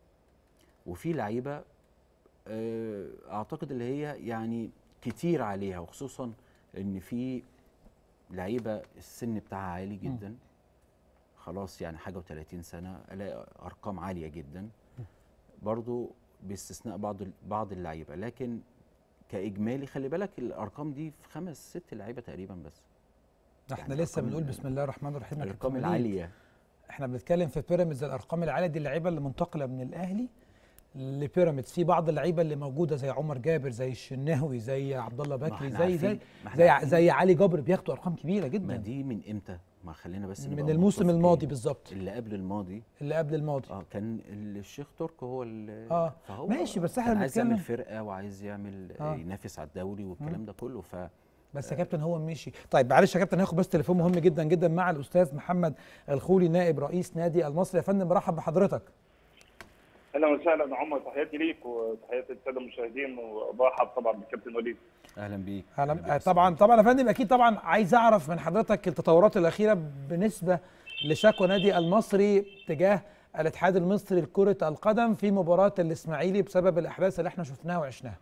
وفي لعيبه آه، اعتقد اللي هي يعني كتير عليها وخصوصا ان في لعيبه السن بتاعها عالي جدا خلاص يعني حاجه و30 سنه الاقي ارقام عاليه جدا برضو باستثناء بعض ال- بعض اللعيبه لكن كاجمالي خلي بالك الارقام دي في خمس ست لعيبه تقريبا بس احنا يعني لسه أرقام بنقول ال- بسم الله الرحمن الرحيم يا الارقام كابتن وليد. العاليه احنا بنتكلم في بيراميدز الارقام العاليه دي اللعيبه اللي منتقله من الاهلي لبيراميدز في بعض اللعيبه اللي موجوده زي عمر جابر زي الشناوي زي عبد الله ما بكري احنا زي زي عارفين- ما احنا زي عارفين. زي علي جبر بياخدوا ارقام كبيره ما جدا دي من امتى ما خلينا بس من نبقى الموسم متفقين. الماضي بالظبط اللي قبل الماضي اللي قبل الماضي اه كان الشيخ تركي هو اللي آه، فهو ماشي، بس احنا كان عايز يعمل بنتكلم- فرقه وعايز يعمل آه. آه. ينافس على الدوري والكلام ده كله ف بس يا كابتن هو مشي طيب معلش يا كابتن هاخد بس تليفون مهم جدا جدا مع الاستاذ محمد الخولي نائب رئيس نادي المصري يا فندم مرحب بحضرتك اهلا وسهلا عمر تحياتي ليك وتحياتي للساده المشاهدين وبرحب طبعا بالكابتن وليد اهلا بيك أهلا بيك آه، يا طبعا طبعا يا فندم اكيد طبعا عايز اعرف من حضرتك التطورات الاخيره بالنسبه لشكوى نادي المصري تجاه الاتحاد المصري لكره القدم في مباراه الاسماعيلي بسبب الاحداث اللي احنا شفناها وعشناها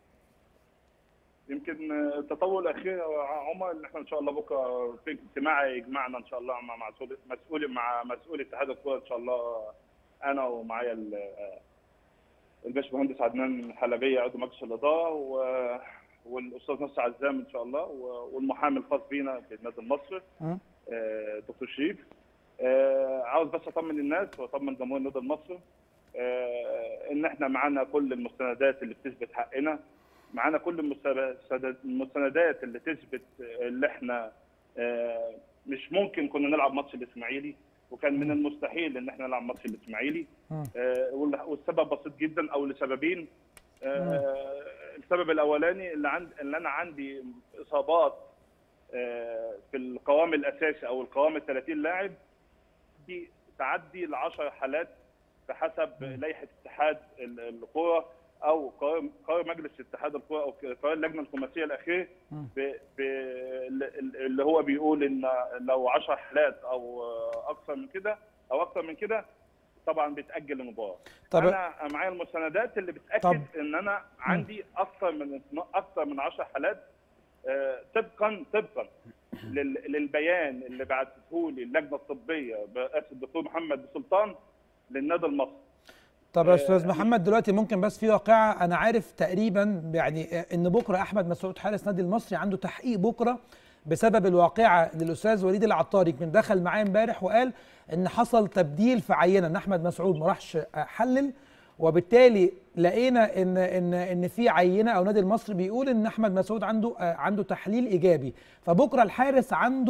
يمكن التطور الاخير يا عمر ان احنا ان شاء الله بكره في اجتماع يجمعنا ان شاء الله مع مسؤول مسؤول مع مسؤول اتحاد الكره ان شاء الله انا ومعايا ال- الباشمهندس عدنان حلبيه عضو مجلس الاداره و- والاستاذ نصر عزام ان شاء الله و- والمحامي الخاص بينا في النادي المصري مم. آه، دكتور شريف آه، عاوز بس اطمن الناس واطمن جمهور النادي المصري آه، ان احنا معانا كل المستندات اللي بتثبت حقنا معانا كل المستند- المستندات اللي تثبت اللي احنا آه، مش ممكن كنا نلعب ماتش الاسماعيلي وكان من المستحيل ان احنا نلعب ماتش الاسماعيلي مم. آه، وال- والسبب بسيط جدا او لسببين آه، السبب الاولاني اللي عند اللي انا عندي اصابات آه، في القوام الاساسي او القوام ال 30 لاعب دي تعدي ل 10 حالات بحسب لائحه اتحاد ال- الكره او قرار قرار مجلس اتحاد الكره او قرار اللجنه الخماسيه الاخير مم. ب- ب- اللي هو بيقول ان لو 10 حالات او اكثر من كده او اكثر من كده طبعا بتاجل المباراه طب انا معايا المستندات اللي بتاكد طب. ان انا عندي اكثر من اكثر من 10 حالات آه، طبقا طبقا لل- للبيان اللي بعته لي اللجنه الطبيه برئاسه الدكتور محمد سلطان للنادي المصري طب يا آه، استاذ محمد دلوقتي ممكن بس في واقعه انا عارف تقريبا يعني آه، ان بكره احمد مسعود حارس نادي المصري عنده تحقيق بكره بسبب الواقعه اللي الاستاذ وليد العطاري كان دخل معايا امبارح وقال ان حصل تبديل في عينه ان احمد مسعود ما راحش آه، حلل وبالتالي لقينا ان ان ان في عينه او نادي المصري بيقول ان احمد مسعود عنده آه، عنده تحليل ايجابي فبكره الحارس عنده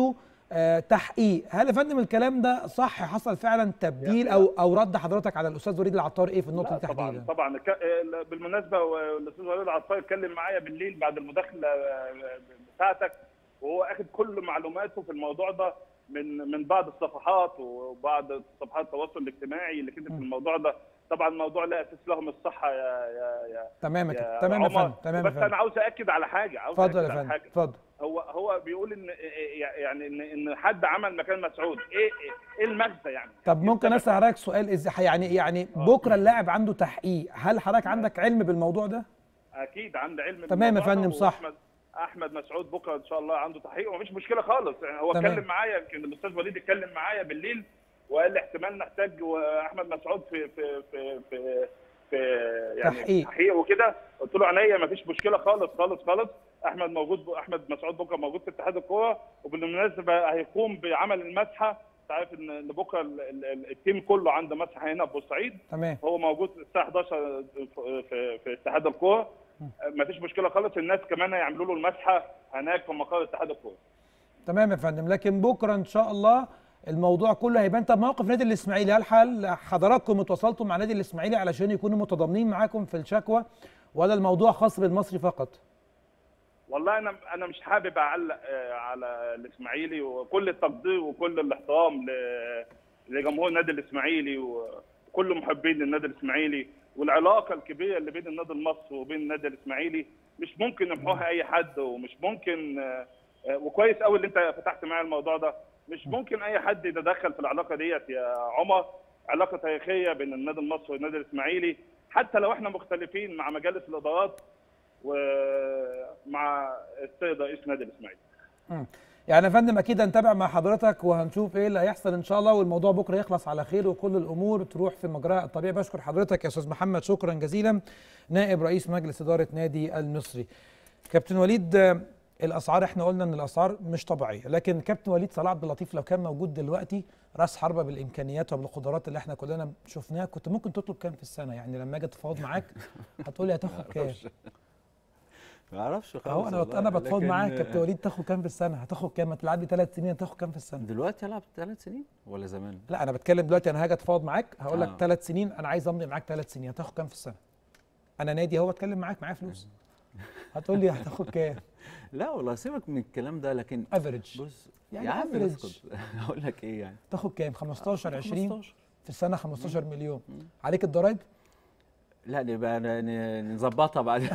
آه تحقيق هل يا فندم الكلام ده صح حصل فعلا تبديل يا- او او رد حضرتك على الاستاذ وليد العطار ايه في النقطه لا دي طبعا تحديدا طبعا ك- آه، بالمناسبه والاستاذ وليد العطار اتكلم معايا بالليل بعد المداخله آه، بتاعتك وهو اخد كل معلوماته في الموضوع ده من من بعض الصفحات وبعض صفحات التواصل الاجتماعي اللي كتبت في الموضوع ده طبعا الموضوع لا اساس له من الصحه يا يا يا تمام يا يا كابتن تمام يا عمر. فندم تمام يا بس انا فندم عاوز اكد على حاجه عاوز اتفضل أأكد يا على فندم حاجه اتفضل هو هو بيقول ان يعني ان ان حد عمل مكان مسعود ايه ايه المغزى يعني طب ممكن اسال حضرتك سؤال ازاي يعني يعني بكره اللاعب عنده تحقيق هل حضرتك عندك علم بالموضوع ده اكيد عندي علم تمام يا بالموضوع ده، فندم، صح. وأحمد- احمد مسعود بكره ان شاء الله عنده تحقيق ومفيش مشكله خالص يعني هو تمام. اتكلم معايا يمكن الاستاذ وليد اتكلم معايا بالليل وقال لي احتمال نحتاج احمد مسعود في في في في, في يعني تحقيق. تحقيق وكده قلت له عينيا مفيش مشكله خالص خالص خالص احمد موجود احمد مسعود بكره موجود في اتحاد الكوره وبالمناسبه هيقوم بعمل المسحه انت عارف ان إن بكره ال- ال- ال- التيم كله عنده مسحه هنا في بورسعيد تمام هو موجود الساعه 11 في في, في اتحاد الكوره ما فيش مشكله خالص الناس كمان هيعملوا له المسحه هناك في مقر اتحاد الكوره تمام يا فندم لكن بكره ان شاء الله الموضوع كله هيبان طب موقف نادي الاسماعيلي هل حل حضراتكم اتواصلتوا مع نادي الاسماعيلي علشان يكونوا متضامنين معاكم في الشكوى ولا الموضوع خاص بالمصري فقط والله انا انا مش حابب اعلق آه، على الاسماعيلي وكل التقدير وكل الاحترام ل- لجمهور النادي الاسماعيلي وكل محبين النادي الاسماعيلي والعلاقه الكبيره اللي بين النادي المصري وبين النادي الاسماعيلي مش ممكن يمحوها اي حد ومش ممكن آه، آه، وكويس قوي اللي انت فتحت معايا الموضوع ده مش ممكن اي حد يتدخل في العلاقه ديت يا عمر علاقه تاريخيه بين النادي المصري والنادي الاسماعيلي حتى لو احنا مختلفين مع مجالس الادارات ومع السيد رئيس نادي الاسماعيلي مم. يعني يا فندم اكيد هنتابع مع حضرتك وهنشوف ايه اللي هيحصل ان شاء الله والموضوع بكره يخلص على خير وكل الامور تروح في مجراها الطبيعي بشكر حضرتك يا استاذ محمد شكرا جزيلا نائب رئيس مجلس اداره نادي المصري كابتن وليد آه، الاسعار احنا قلنا ان الاسعار مش طبيعيه لكن كابتن وليد صلاح عبد اللطيف لو كان موجود دلوقتي راس حربه بالامكانيات وبالقدرات اللي احنا كلنا شفناها كنت ممكن تطلب كام في السنه يعني لما اجي اتفاوض معاك هتقول لي هتاخد كام ما اعرفش خالص اهو انا والله، انا بتفاوض لكن، معاك آه، كابتن وليد تاخد كام في السنه هتاخد كام ما تلعب لي ثلاث سنين هتاخد كام في السنه دلوقتي العب ثلاث سنين ولا زمان؟ لا انا بتكلم دلوقتي انا هاجي اتفاوض معاك هقول لك آه. ثلاث سنين انا عايز امضي معاك ثلاث سنين هتاخد كام في السنه انا نادي اهو اتكلم معاك معايا فلوس هتقول لي هتاخد كام لا والله سيبك من الكلام ده لكن افريج بص يعني يا عم average. اسكت هقول لك ايه يعني تاخد كام 15 20 15. في السنه 15 مليون عليك الضرايب لا نبقى ن- ن- نظبطها بعدين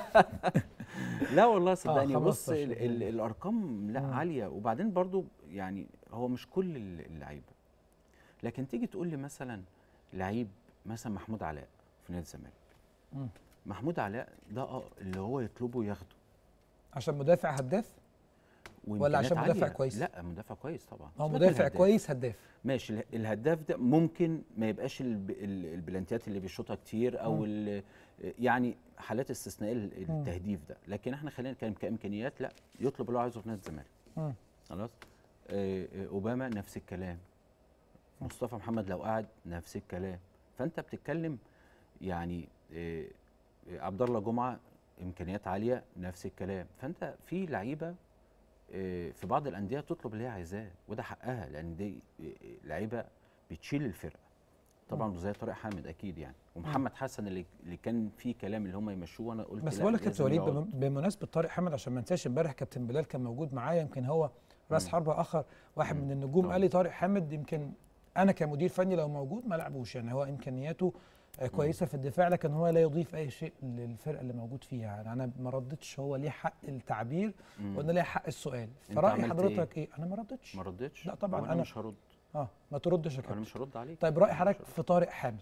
لا والله صدقني بص 15 ال ال الارقام لا مم. عاليه وبعدين برضو يعني هو مش كل ال- اللعيبه لكن تيجي تقول لي مثلا لعيب مثلا محمود علاء في نادي الزمالك مم. محمود علاء ده اه اللي هو يطلبه ياخده عشان مدافع هداف وإمكانيات عشان مدافع عالية. كويس؟ لا مدافع كويس طبعا هو سيبك من مدافع الهداف. كويس هداف ماشي اله- الهداف ده ممكن ما يبقاش الب- ال- البلانتيات اللي بيشوطها كتير او ال- يعني حالات استثنائيه ال- مم. التهديف ده لكن احنا خلينا نتكلم كامكانيات لا يطلب اللي هو عايزه في نادي الزمالك مم. خلاص آه، آه، اوباما نفس الكلام مصطفى محمد لو قعد نفس الكلام فانت بتتكلم يعني آه، آه، عبد الله جمعه امكانيات عاليه نفس الكلام فانت في لعيبه آه، في بعض الانديه تطلب اللي هي عايزاه وده حقها لان دي آه، آه، لعيبه بتشيل الفرقه طبعا زي طارق حامد اكيد يعني ومحمد حسن اللي اللي كان فيه كلام اللي هم يمشوه وانا قلت بس لا، بقول لك كابتن لازم وليد يقعد. بم- بمناسبه طارق حامد عشان ما انساش امبارح كابتن بلال كان موجود معايا يمكن هو راس مم. حربه اخر واحد مم. من النجوم طبعا. قال لي طارق حامد يمكن انا كمدير فني لو موجود ما لعبوش يعني هو امكانياته آه، كويسه في الدفاع لكن هو لا يضيف اي شيء للفرقه اللي موجود فيها يعني انا ما ردتش هو ليه حق التعبير مم. وانا ليه حق السؤال أنت فراي عملت حضرتك ايه انا ما ردتش ما ردتش لا طبعاً وأنا أنا- مش هرد اه ما تردش يا انا كابتن مش هرد عليك طيب راي مش حضرتك هرد. في طارق حامد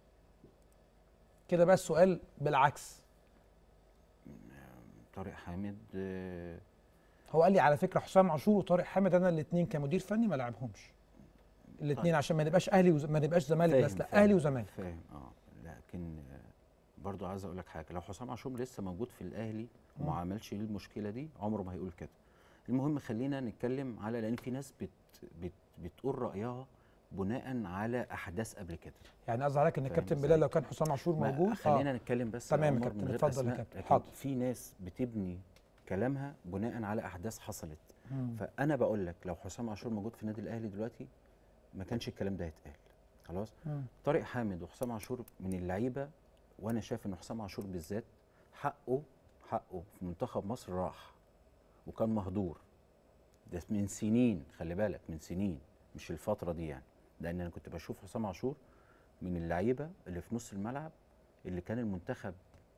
كده بقى السؤال بالعكس طارق حامد آه، هو قال لي على فكره حسام عاشور وطارق حامد انا الاثنين كمدير فني ما لعبهمش الاثنين طيب. عشان ما نبقاش اهلي وز... ما نبقاش زمالك فاهم- بس لا فاهم- اهلي وزمالك فاهم اه لكن آه، برضو عايز اقول لك حاجه لو حسام عاشور لسه موجود في الاهلي وما عملش المشكله دي عمره ما هيقول كده المهم خلينا نتكلم على لان في ناس بت بت بتقول رايها بناء على احداث قبل كده يعني قصدي عليك ان فاهم الكابتن إزاي؟ بلال لو كان حسام عاشور ما موجود خلينا آه. نتكلم بس يا تمام يا عمر كابتن، من غير اتفضل يا أسماء، كابتن، لكن حاضر. في ناس بتبني كلامها بناء على احداث حصلت فانا بقول لك لو حسام عاشور موجود في النادي الاهلي دلوقتي ما كانش الكلام ده هيتقال خلاص مم. طارق حامد وحسام عاشور من اللعيبه وانا شايف ان حسام عاشور بالذات حقه حقه في منتخب مصر راح وكان مهدور ده من سنين خلي بالك من سنين مش الفتره دي يعني لان انا كنت بشوف حسام عاشور من اللعيبه اللي في نص الملعب اللي كان المنتخب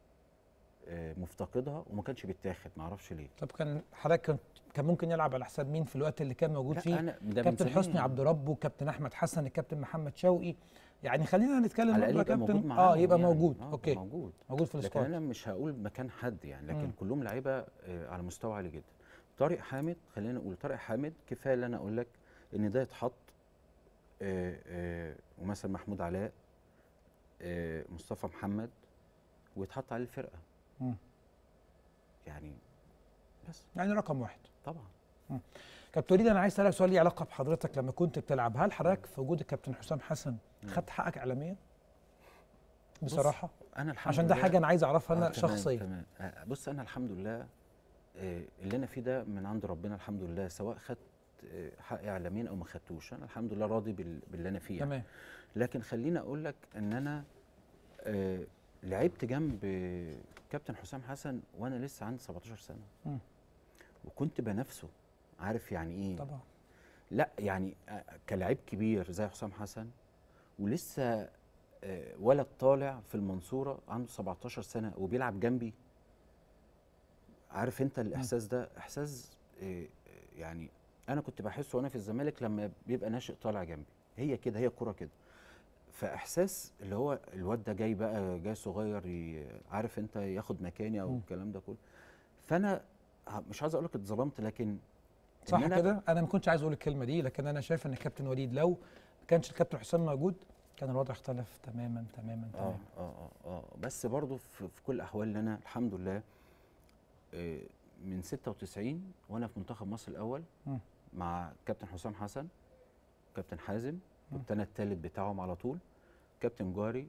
آه، مفتقدها وما كانش بيتاخد معرفش ليه طب كان حضرتك كان كان ممكن يلعب على حساب مين في الوقت اللي كان موجود لا، فيه أنا- ده من كابتن سنين. حسني عبد ربه كابتن احمد حسن الكابتن محمد شوقي يعني خلينا نتكلم على برضه الاقل يا يبقى موجود كابتن معاهم اه يبقى يعني. موجود آه، اوكي موجود موجود في لكن السكواد انا مش هقول مكان حد يعني لكن مم. كلهم لعيبه آه، على مستوى عالي جدا طارق حامد خلينا نقول طارق حامد كفايه اللي انا اقول لك ان ده يتحط آه، آه، ومثلا محمود علاء آه، مصطفى محمد ويتحط عليه الفرقه مم. يعني بس يعني رقم واحد طبعا كابتن وليد انا عايز اسالك سؤال ليه علاقه بحضرتك لما كنت بتلعب هل حضرتك في وجود الكابتن حسام حسن خدت حقك اعلاميا بصراحه انا الحمد عشان ده لله- حاجه انا عايز اعرفها انا آه، تمام، شخصيا تمام آه، بص انا الحمد لله آه، اللي انا فيه ده من عند ربنا الحمد لله سواء خدت آه، حق اعلاميا او ما خدتوش انا الحمد لله راضي بال- باللي انا فيه يعني. تمام لكن خليني اقول لك ان انا آه، لعبت جنب كابتن حسام حسن وانا لسه عندي 17 سنه مم. وكنت بنافسه عارف يعني ايه طبعا لا يعني آه، كلاعب كبير زي حسام حسن ولسه آه، ولد طالع في المنصوره عنده 17 سنه وبيلعب جنبي عارف انت الاحساس ده احساس آه، آه، يعني انا كنت بحسه وانا في الزمالك لما بيبقى ناشئ طالع جنبي هي كده هي الكوره كده فاحساس اللي هو الواد ده جاي بقى جاي صغير ي- عارف انت ياخد مكاني او مم. الكلام ده كله فانا ه- مش عايز اقول لك اتظلمت لكن إن صح أنا- كده انا ما كنتش عايز اقول الكلمه دي لكن انا شايف ان الكابتن وليد لو ما كانش الكابتن حسام موجود كان الوضع اختلف تماما تماما اه تماما اه اه اه بس برضو في, في كل الاحوال اللي انا الحمد لله آه، من 96 وانا في منتخب مصر الاول مم. مع كابتن حسام حسن كابتن حازم كنت انا الثالث بتاعهم على طول كابتن جوهري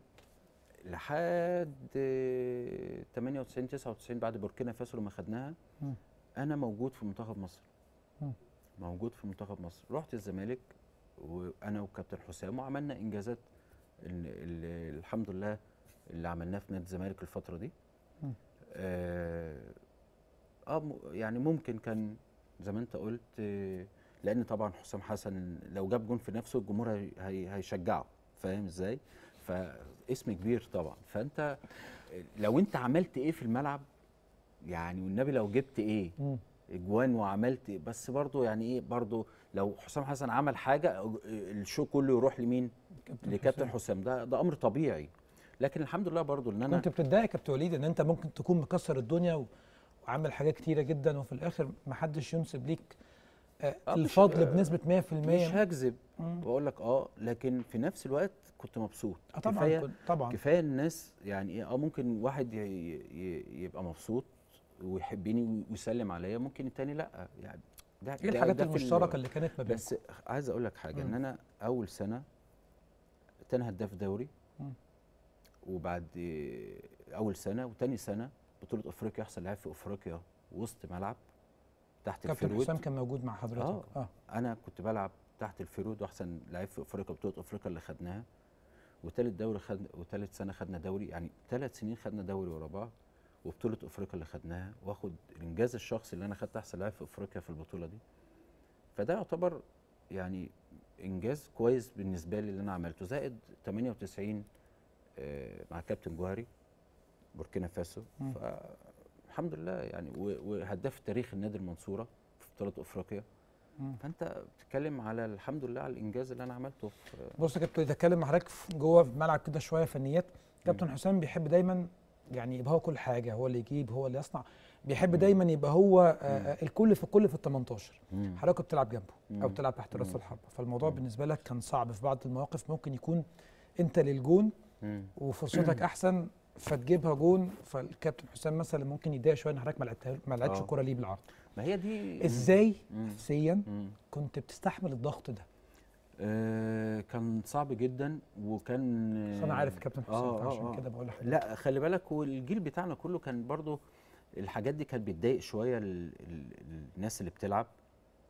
لحد آه، 98 99 بعد بوركينا فاسو لما خدناها مم. انا موجود في منتخب مصر مم. موجود في منتخب مصر رحت الزمالك وانا وكابتن حسام وعملنا انجازات ال ال الحمد لله اللي عملناه في نادي الزمالك الفتره دي مم. آه, اه م- يعني ممكن كان زي ما انت قلت آه، لان طبعا حسام حسن لو جاب جون في نفسه الجمهور هي هي هيشجعه فاهم ازاي فاسم كبير طبعا فانت لو انت عملت ايه في الملعب يعني والنبي لو جبت ايه مم. اجوان وعملت إيه؟ بس برضو يعني ايه برضو لو حسام حسن عمل حاجه الشو كله يروح لمين كابتن لكابتن حسام. حسام ده ده امر طبيعي لكن الحمد لله برضو ان انا كنت بتتضايق يا كابتن وليد ان انت ممكن تكون مكسر الدنيا و... وعامل حاجات كتيره جدا وفي الاخر ما حدش ينسب ليك آه آه، مش- الفضل آه، بنسبه 100% مش هكذب مم. واقول لك اه لكن في نفس الوقت كنت مبسوط اه طبعا كفايه كنت- طبعا كفايه الناس يعني ايه اه ممكن واحد ي- ي- يبقى مبسوط ويحبني ويسلم عليا ممكن التاني لا يعني ده ايه ده- الحاجات ده في ال- المشتركه اللي كانت ما بينكم بس عايز اقول لك حاجه ان مم. انا اول سنه تاني هداف دوري مم. وبعد اول سنه وتاني سنه بطوله افريقيا احسن لاعب في افريقيا وسط ملعب تحت كابتن الفيرود حسام كان موجود مع حضرتك آه. اه انا كنت بلعب تحت الفيرود واحسن لعيب في افريقيا بطوله افريقيا اللي خدناها وتالت دوري خد وتالت سنه خدنا دوري يعني ثلاث سنين خدنا دوري ورا بعض وبطوله افريقيا اللي خدناها واخد الانجاز الشخصي اللي انا خدت احسن لاعب في افريقيا في البطوله دي فده يعتبر يعني انجاز كويس بالنسبه لي اللي انا عملته زائد 98 آه، مع كابتن جوهري بوركينا فاسو مم. فالحمد لله يعني و- وهداف تاريخ النادي المنصوره في بطوله افريقيا مم. فانت بتتكلم على الحمد لله على الانجاز اللي انا عملته في بص يا كابتن اتكلم مع حضرتك في- جوه في الملعب كده شويه فنيات كابتن حسام بيحب دايما يعني يبقى هو كل حاجه هو اللي يجيب هو اللي يصنع بيحب دايما يبقى هو آه، آه، الكل في الكل في ال 18 مم. حضرتك كنت بتلعب جنبه او مم. بتلعب تحت راس مم. الحربه فالموضوع مم. بالنسبه لك كان صعب في بعض المواقف ممكن يكون انت للجون مم. وفرصتك احسن فتجيبها جون فالكابتن حسام مثلا ممكن يتضايق شويه ان حضرتك ما لعبتها ما لعبتش آه. الكوره ليه بالعرض ما هي دي ازاي مم. نفسيا مم. كنت بتستحمل الضغط ده آه كان صعب جدا وكان بس انا عارف كابتن حسام آه، آه، فعشان آه. كده بقول لحضرتك لا خلي بالك والجيل بتاعنا كله كان برضو الحاجات دي كانت بتضايق شويه ال ال الناس اللي بتلعب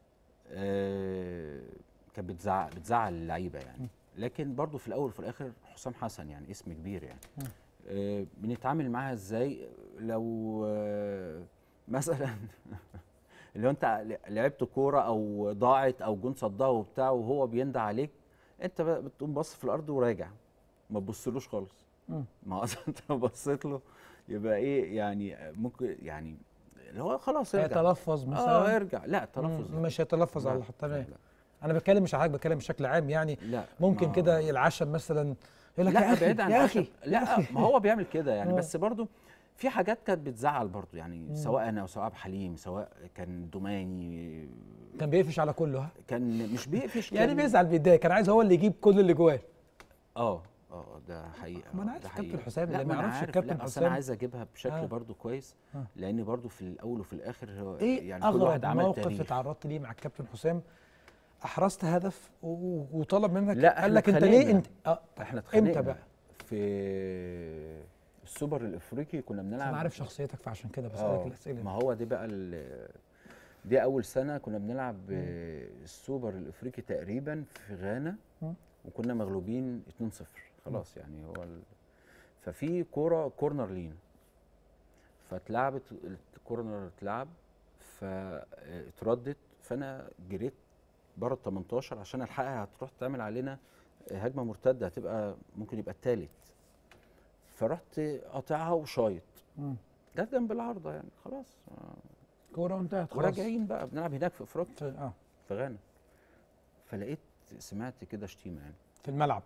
آه، كانت بتزعل بتزعل اللعيبه يعني لكن برضو في الاول وفي الاخر حسام حسن يعني اسم كبير يعني آه، بنتعامل معاها ازاي لو آه، مثلا لو انت لعبت كوره او ضاعت او جون صدها وبتاع وهو بيندى عليك انت بقى بتقوم باص في الارض وراجع ما تبصلوش خالص مم. ما اصلا انت لو بصيت له يبقى ايه يعني ممكن يعني اللي هو خلاص ارجع هيتلفظ اه مثلا ارجع لا التلفظ مم، لا. مش هيتلفظ على لا، تمام لا، انا بتكلم مش على حضرتك بتكلم بشكل عام يعني لا ممكن ما- كده العشم مثلا يقول لك لا يا اخي بعيد عن يا العشم. اخي يا لا أخي. ما هو بيعمل كده يعني آه. بس برضو في حاجات كانت بتزعل برضو يعني سواء انا وسواء عبد الحليم سواء كان دوماني كان بيقفش على كله ها كان مش بيقفش يعني كان- بيزعل بيتضايق كان عايز هو اللي يجيب كل اللي جواه اه اه ده حقيقه ما أنا آه، عارف ده كابتن حقيقة. حسام، لا اللي ما ما أنا يعرفش عارف، الكابتن لا، أصل حسام. انا عايز اجيبها بشكل آه. برضو كويس آه. لان برضو في الاول وفي الاخر هو ايه يعني كل اغرب واحد عمل موقف تاريخ اتعرضت ليه مع الكابتن حسام احرزت هدف و- و- وطلب منك لا، قال إحنا لك انت ليه اتخانقنا. انت اه احنا امتى اتخانقنا بقى في السوبر الافريقي كنا بنلعب انا عارف شخصيتك فعشان كده بسالك آه، الاسئله ما دي. هو دي بقى ال- دي اول سنه كنا بنلعب السوبر الافريقي تقريبا في غانا مم. وكنا مغلوبين 2-0 خلاص يعني هو ال... ففي كوره كورنر لينا فاتلعبت الكورنر اتلعب فاتردت فانا جريت بره ال 18 عشان الحقها هتروح تعمل علينا هجمه مرتده هتبقى ممكن يبقى الثالث فرحت قاطعها وشايط مم. ده جنب العارضه يعني خلاص آه. كوره وانتهت خلاص وراجعين بقى بنلعب هناك في افريقيا في, اه في غانا فلقيت سمعت كده شتيمه يعني في الملعب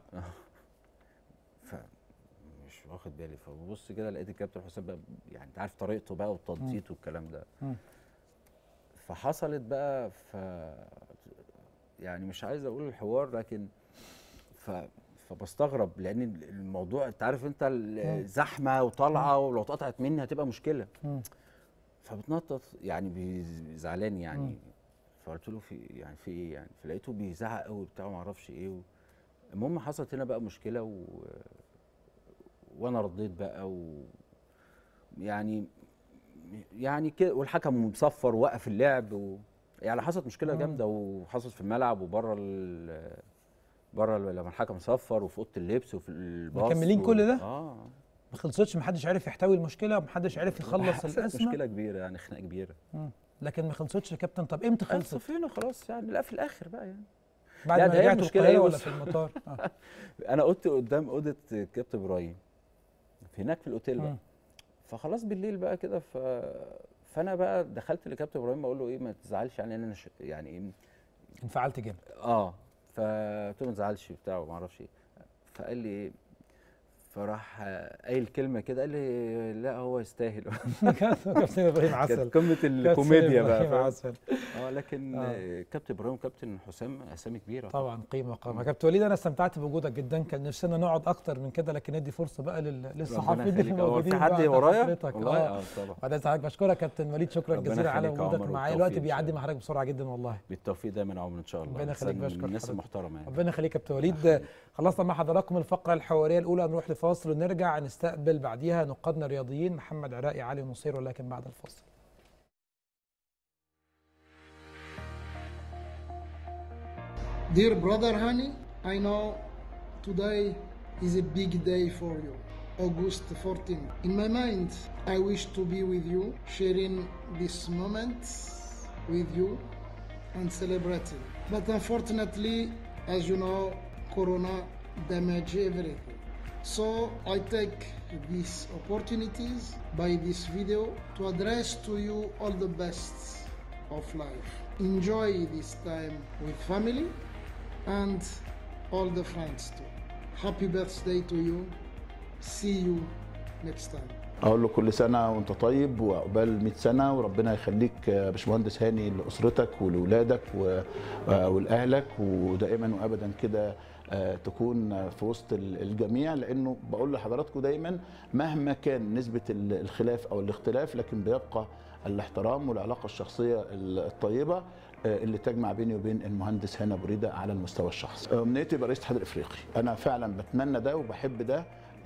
فمش واخد بالي فببص كده لقيت الكابتن حسام بقى يعني انت عارف طريقته بقى والتنطيط والكلام ده مم. فحصلت فحصلت بقى ف يعني مش عايز اقول الحوار لكن ف فبستغرب لان الموضوع انت عارف انت الزحمه وطالعه ولو اتقطعت مني هتبقى مشكله مم. فبتنطط يعني بي- زعلان مم. يعني فقلت له في يعني في ايه يعني فلقيته بيزعق قوي بتاع ما اعرفش ايه و... المهم حصلت هنا بقى مشكله و... وانا رديت بقى و يعني يعني كده والحكم مصفر ووقف اللعب و... يعني حصلت مشكله آه. جامده وحصلت في الملعب وبره ال... بره ال- لما الحكم صفر وفي اوضه اللبس وفي الباص مكملين و... كل ده؟ اه ما خلصتش محدش عرف يحتوي المشكله ومحدش عرف يخلص حصلت الازمه مشكله كبيره يعني خناقه كبيره مم. لكن ما خلصتش يا كابتن طب امتى خلصت صفينا خلاص يعني لا في الاخر بقى يعني بعد لا، ما ده هي رجعت المشكلة القاهره إيه ولا بص؟ في المطار آه. انا قلت قدام اوضه كابتن ابراهيم في هناك في الاوتيل بقى مم. فخلاص بالليل بقى كده ف فانا بقى دخلت لكابتن ابراهيم بقول له ايه ما تزعلش يعني انا ش... يعني ايه انفعلت جامد اه فقلت له ما تزعلش بتاع وما اعرفش ايه فقال لي ايه فراح آه، قايل كلمه كده قال لي لا هو يستاهل كابتن ابراهيم عسل كانت قمه كابتن الكوميديا بقى إبراهيم فاهم؟ عسل اه لكن آه. آه. كابتن ابراهيم وكابتن حسام اسامي كبيره طبعا قيمه وقامه كابتن وليد انا استمتعت بوجودك جدا كان نفسنا نقعد اكتر من كده لكن ندي فرصه بقى لل- ربنا للصحفيين اللي يخليك. هو موجودين في حد بعد ورايا حضرتك. والله اه اه طبعا بعد حضرتك بشكرك كابتن وليد شكرا ربنا جزيلا على يخليك يا وجودك عمر معايا والتوفيق الوقت إن بيعدي شاء مع حضرتك بسرعه جدا والله بالتوفيق دايما يا عمر ان شاء الله ربنا إنسان يخليك، بشكر من الناس حضرتك. المحترمه يعني ربنا يخليك يا كابتن وليد خلصنا مع حضراتكم الفقره الحواريه الاولى نروح لفاصل ونرجع نستقبل بعديها نقادنا الرياضيين محمد عراقي علي نصير ولكن بعد الفاصل Dear brother Hani, I know today is a big day for you. August 14. In my mind, I wish to be with you, sharing this moment with you and celebrating. But unfortunately, as you know, Corona damaged everything. So I take these opportunities by this video to address to you all the best of life. Enjoy this time with family and all the friends too. Happy birthday to you. See you next time. اقول له كل سنه وانت طيب وعقبال 100 سنه وربنا يخليك يا باشمهندس هاني لاسرتك ولولادك و- ولاهلك ودائما وابدا كده آه، تكون في وسط ال- الجميع لانه بقول لحضراتكم دايما مهما كان نسبه ال- الخلاف او الاختلاف لكن بيبقى الاحترام والعلاقه الشخصيه ال- الطيبه آه، اللي تجمع بيني وبين المهندس هاني بريده على المستوى الشخصي. امنيتي يبقى رئيس الاتحاد الافريقي، انا فعلا بتمنى ده وبحب ده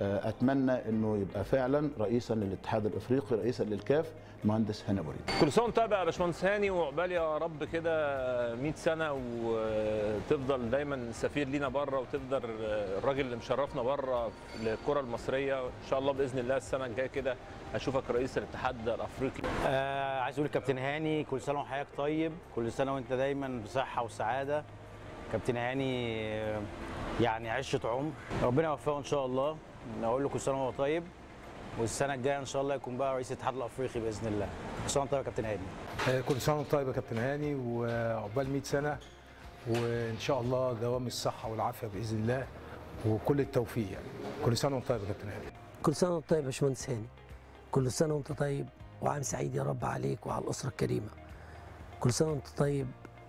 آه، اتمنى انه يبقى فعلا رئيسا للاتحاد الافريقي رئيسا للكاف المهندس هاني بريد كل سنه وانت طيب يا باشمهندس هاني وعقبال يا رب كده 100 سنه وتفضل دايما سفير لينا بره وتفضل الراجل اللي مشرفنا بره للكره المصريه ان شاء الله باذن الله السنه الجايه كده اشوفك رئيس الاتحاد الافريقي آه عايز اقول كابتن هاني كل سنه وحياتك طيب كل سنه وانت دايما بصحه وسعاده كابتن هاني آه، يعني عشره عمر ربنا يوفقه ان شاء الله اقول له كل سنه وهو طيب والسنه الجايه ان شاء الله يكون بقى رئيس الاتحاد الافريقي باذن الله كل سنه وانت طيب يا كابتن هاني آه، كل سنه وانت طيب يا كابتن هاني وعقبال 100 سنه وان شاء الله دوام الصحه والعافيه باذن الله وكل التوفيق يعني كل سنه وانت طيب يا كابتن هاني كل سنة وانت طيب يا باشمهندس هاني كل سنة وانت طيب وعام سعيد يا رب عليك وعلى الأسرة الكريمة كل سنة وانت طيب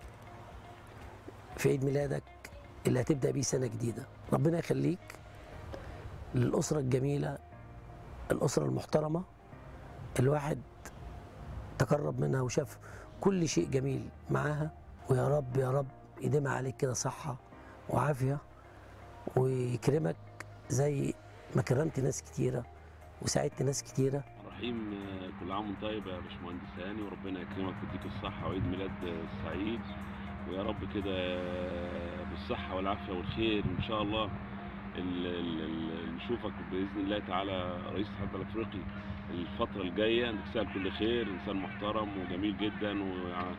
في عيد ميلادك اللي هتبدأ بيه سنة جديدة ربنا يخليك للأسرة الجميلة الأسرة المحترمة الواحد تقرب منها وشاف كل شيء جميل معاها ويا رب يا رب يديمها عليك كده صحة وعافية ويكرمك زي ما كرمت ناس كتيرة وساعدت ناس كتيرة رحيم آه، كل عام وانت طيب يا باشمهندس هاني وربنا يكرمك ويديك الصحة وعيد ميلاد آه، سعيد ويا رب كده آه، بالصحة والعافية والخير إن شاء الله ال- ال- ال- نشوفك بإذن الله تعالى رئيس الاتحاد الأفريقي الفترة الجاية انت تسأل كل خير إنسان محترم وجميل جدا وع-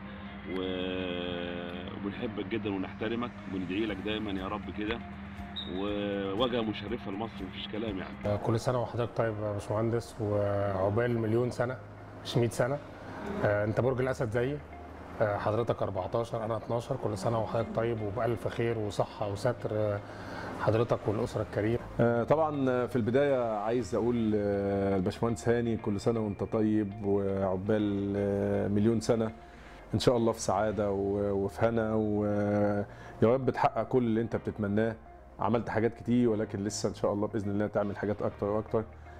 و- وبنحبك جدا ونحترمك وندعي لك دايما يا رب كده وواجهة مشرفة لمصر مفيش كلام يعني كل سنة وحضرتك طيب يا باشمهندس وعقبال مليون سنة مش 100 سنة آه، انت برج الاسد زيي آه، حضرتك 14 انا 12 كل سنة وحضرتك طيب وبألف خير وصحة وستر آه، حضرتك والأسرة الكريمة آه، طبعا في البداية عايز أقول آه، الباشمهندس هاني كل سنة وأنت طيب وعقبال آه، مليون سنة إن شاء الله في سعادة و- وفي هنا ويا رب تحقق كل اللي أنت بتتمناه عملت حاجات كتير ولكن لسه إن شاء الله بإذن الله تعمل حاجات أكتر وأكتر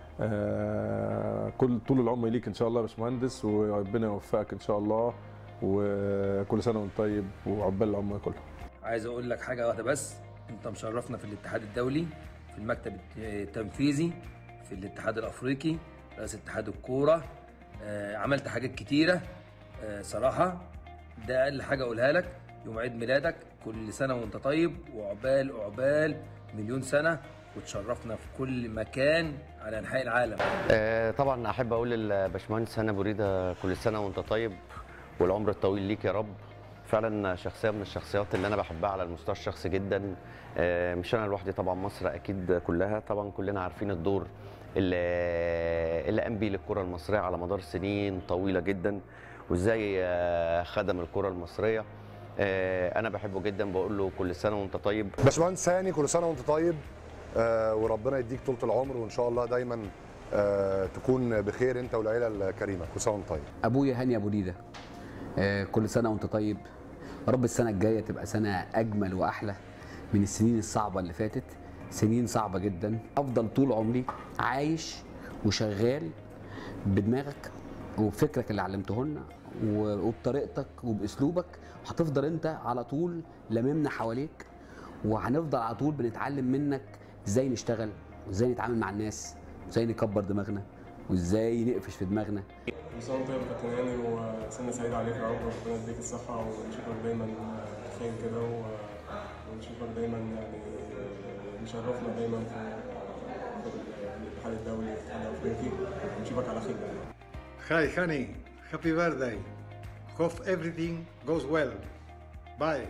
آه، كل طول العمر ليك إن شاء الله يا باشمهندس وربنا يوفقك إن شاء الله وكل سنة وأنت طيب وعقبال العمر كله عايز اقول لك حاجه واحده بس انت مشرفنا في الاتحاد الدولي في المكتب التنفيذي في الاتحاد الافريقي رئيس اتحاد الكوره آه، عملت حاجات كتيره آه، صراحه ده اقل حاجه اقولها لك يوم عيد ميلادك كل سنه وانت طيب وعقبال عقبال مليون سنه وتشرفنا في كل مكان على انحاء العالم آه، طبعا احب اقول للباشمهندس هنا بريده كل سنه وانت طيب والعمر الطويل ليك يا رب فعلا شخصيه من الشخصيات اللي انا بحبها على المستوى الشخصي جدا آه، مش انا لوحدي طبعا مصر اكيد كلها طبعا كلنا عارفين الدور اللي اللي قام بيه للكره المصريه على مدار سنين طويله جدا وازاي آه، خدم الكره المصريه آه، انا بحبه جدا بقول له كل سنه وانت طيب باشمهندس هاني كل سنه وانت طيب آه وربنا يديك طولة العمر وان شاء الله دايما آه تكون بخير انت والعيله الكريمه كل سنه وانت طيب ابويا هاني ابو ريده آه، كل سنه وانت طيب يا رب السنه الجايه تبقى سنه اجمل واحلى من السنين الصعبه اللي فاتت سنين صعبه جدا افضل طول عمري عايش وشغال بدماغك وبفكرك اللي علمته لنا و- وبطريقتك وباسلوبك هتفضل انت على طول لممنا حواليك وهنفضل على طول بنتعلم منك ازاي نشتغل وازاي نتعامل مع الناس وازاي نكبر دماغنا وازاي نقفش في دماغنا كل سنة وانت طيب يا كابتن هاني وسنة سعيدة عليك يا رب وربنا يديك الصحة ونشوفك دايما بخير كده و- ونشوفك دايما يعني مشرفنا دايما في في الاتحاد الدولي والاتحاد الأفريقي ونشوفك على خير Hi, honey. Happy birthday. Hope everything goes well. Bye.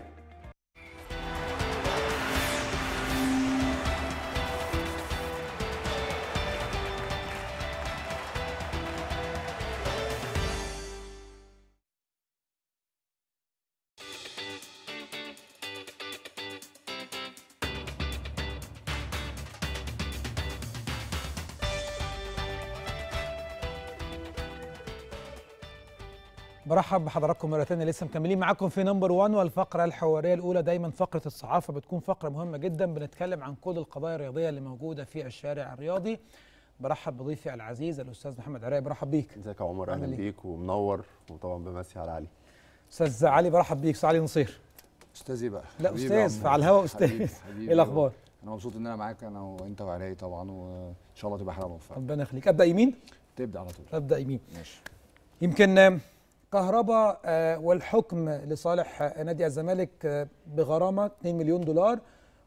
برحب بحضراتكم مرة تانية لسه مكملين معاكم في نمبر 1 والفقرة الحوارية الأولى دايما فقرة الصحافة بتكون فقرة مهمة جدا بنتكلم عن كل القضايا الرياضية اللي موجودة في الشارع الرياضي برحب بضيفي العزيز الأستاذ محمد عراقي برحب بيك ازيك يا عمر اهلا عامل إيه؟ بيك ومنور وطبعا بمسي على علي أستاذ علي برحب بيك أستاذ علي نصير استاذي بقى لا حبيبي يا أستاذ عمور. فعلى الهوا حبيبي، أستاذ حبيبي إيه الأخبار؟ انا مبسوط ان انا معاك انا وانت وعلاء طبعا وان شاء الله تبقى حلقه موفقه ربنا يخليك ابدا يمين تبدا على طول ابدا يمين ماشي يمكن آه، كهرباء آه، والحكم لصالح آه، نادي الزمالك آه، بغرامه 2 مليون دولار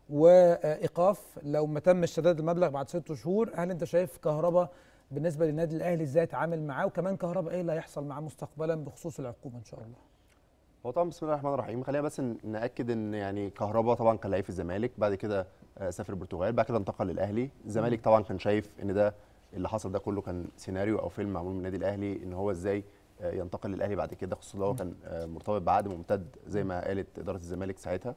وايقاف لو ما تمش سداد المبلغ بعد ست شهور هل انت شايف كهرباء بالنسبه للنادي الاهلي ازاي يتعامل معاه وكمان كهرباء ايه اللي هيحصل معاه مستقبلا بخصوص العقوبه ان شاء الله هو طبعا بسم الله الرحمن الرحيم خلينا بس ن- ناكد ان يعني كهربا طبعا كان لعيب في الزمالك بعد كده آه، سافر البرتغال بعد كده انتقل للاهلي الزمالك طبعا كان شايف ان ده اللي حصل ده كله كان سيناريو او فيلم معمول من النادي الاهلي ان هو ازاي آه، ينتقل للاهلي بعد كده خصوصا لو هو كان آه، مرتبط بعقد ممتد زي ما قالت اداره الزمالك ساعتها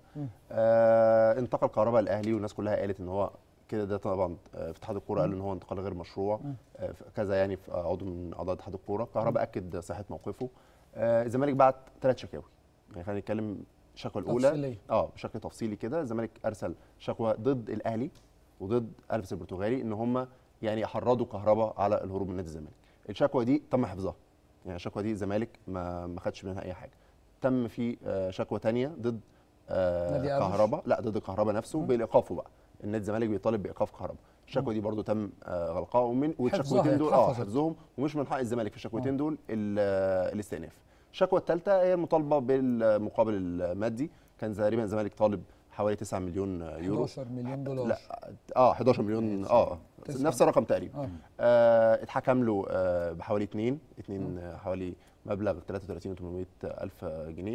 آه انتقل كهربا الاهلي والناس كلها قالت ان هو كده ده طبعا آه، في اتحاد الكوره قال ان هو انتقال غير مشروع آه، ف- كذا يعني في عضو من اعضاء اتحاد الكوره كهربا اكد صحه موقفه آه، الزمالك بعت ثلاث شكاوي يعني خلينا نتكلم الشكوى الاولى تفصيلية. اه بشكل تفصيلي كده الزمالك ارسل شكوى ضد الاهلي وضد الفس البرتغالي ان هم يعني حرضوا كهربا على الهروب من نادي الزمالك الشكوى دي تم حفظها يعني الشكوى دي الزمالك ما ما خدش منها اي حاجه تم في آه، شكوى تانية ضد آه، نادي أبش. كهربا لا ضد كهربا نفسه بايقافه بقى النادي الزمالك بيطالب بايقاف كهربا الشكوى دي برضو تم آه، غلقها ومن والشكوتين دول اه اتحفظت. حفظهم ومش من حق الزمالك في الشكوتين دول ال- آه، الاستئناف الشكوى الثالثه هي المطالبه بالمقابل المادي كان تقريبا الزمالك طالب حوالي 9 مليون يورو 11 مليون دولار لا اه 11 مليون اه تسعة. نفس الرقم تقريبا آه. آه اتحكم له آه بحوالي 2 2 آه حوالي مبلغ 33 و800 الف جنيه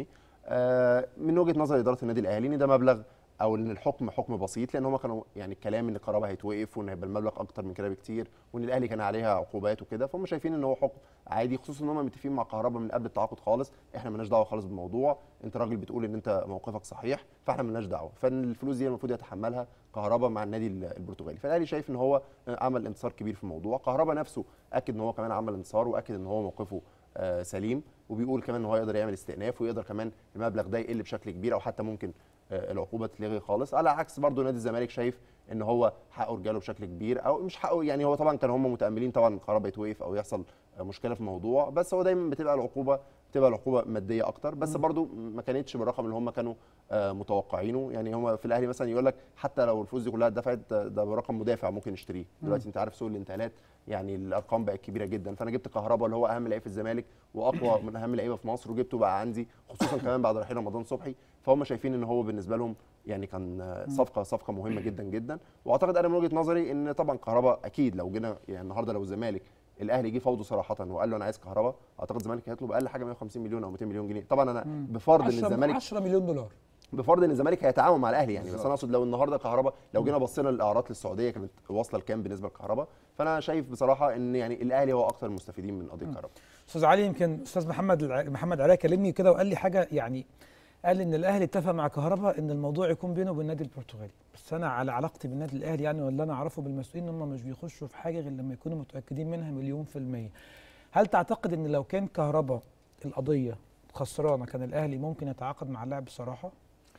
آه من وجهه نظر اداره النادي الاهلي ان ده مبلغ او ان الحكم حكم بسيط لان هم كانوا يعني الكلام ان القرابه هيتوقف وان هيبقى المبلغ اكتر من كده بكتير وان الاهلي كان عليها عقوبات وكده فهم شايفين ان هو حكم عادي خصوصا ان هم متفقين مع كهربا من قبل التعاقد خالص احنا مالناش دعوه خالص بالموضوع انت راجل بتقول ان انت موقفك صحيح فاحنا مالناش دعوه فالفلوس دي المفروض يتحملها كهربا مع النادي البرتغالي فالاهلي شايف ان هو عمل انتصار كبير في الموضوع كهربا نفسه اكد ان هو كمان عمل انتصار واكد ان هو موقفه آه، سليم وبيقول كمان ان هو يقدر يعمل استئناف ويقدر كمان المبلغ ده يقل بشكل كبير او حتى ممكن آه، العقوبه تتلغي خالص على عكس برضو نادي الزمالك شايف ان هو حقه رجاله بشكل كبير او مش حقه يعني هو طبعا كانوا هم متاملين طبعا القرار يتوقف او يحصل آه، مشكله في الموضوع بس هو دايما بتبقى العقوبه بتبقى العقوبه ماديه اكتر بس برضو ما كانتش بالرقم اللي هم كانوا آه، متوقعينه يعني هم في الاهلي مثلا يقول لك حتى لو الفلوس دي كلها اتدفعت ده ده برقم مدافع ممكن يشتريه دلوقتي انت عارف سوق الانتقالات يعني الارقام بقت كبيره جدا فانا جبت كهربا اللي هو اهم لعيب في الزمالك واقوى من اهم لعيبه في مصر وجبته بقى عندي خصوصا كمان بعد رحيل رمضان صبحي فهم شايفين ان هو بالنسبه لهم يعني كان آه، صفقه صفقه مهمه جدا جدا واعتقد انا من وجهه نظري ان طبعا كهربا اكيد لو جينا يعني النهارده لو الزمالك الاهلي جه فوضه صراحه وقال له انا عايز كهربا اعتقد الزمالك هيطلب اقل حاجه 150 مليون او 200 مليون جنيه طبعا انا بفرض ان 10 الزمالك 10 مليون دولار بفرض ان الزمالك هيتعاون مع الاهلي يعني بس انا اقصد لو النهارده كهربا لو جينا بصينا للاعارات للسعوديه كانت واصله لكام بالنسبه لكهربا فانا شايف بصراحه ان يعني الاهلي هو اكثر المستفيدين من قضيه كهربا استاذ علي يمكن استاذ محمد الع... محمد علاء كلمني كده وقال لي حاجه يعني قال ان الاهلي اتفق مع كهربا ان الموضوع يكون بينه وبين النادي البرتغالي بس انا على علاقتي بالنادي الاهلي يعني واللي انا اعرفه بالمسؤولين ان هم مش بيخشوا في حاجه غير لما يكونوا متاكدين منها مليون في الميه هل تعتقد ان لو كان كهربا القضيه خسرانه كان الاهلي ممكن يتعاقد مع اللاعب بصراحه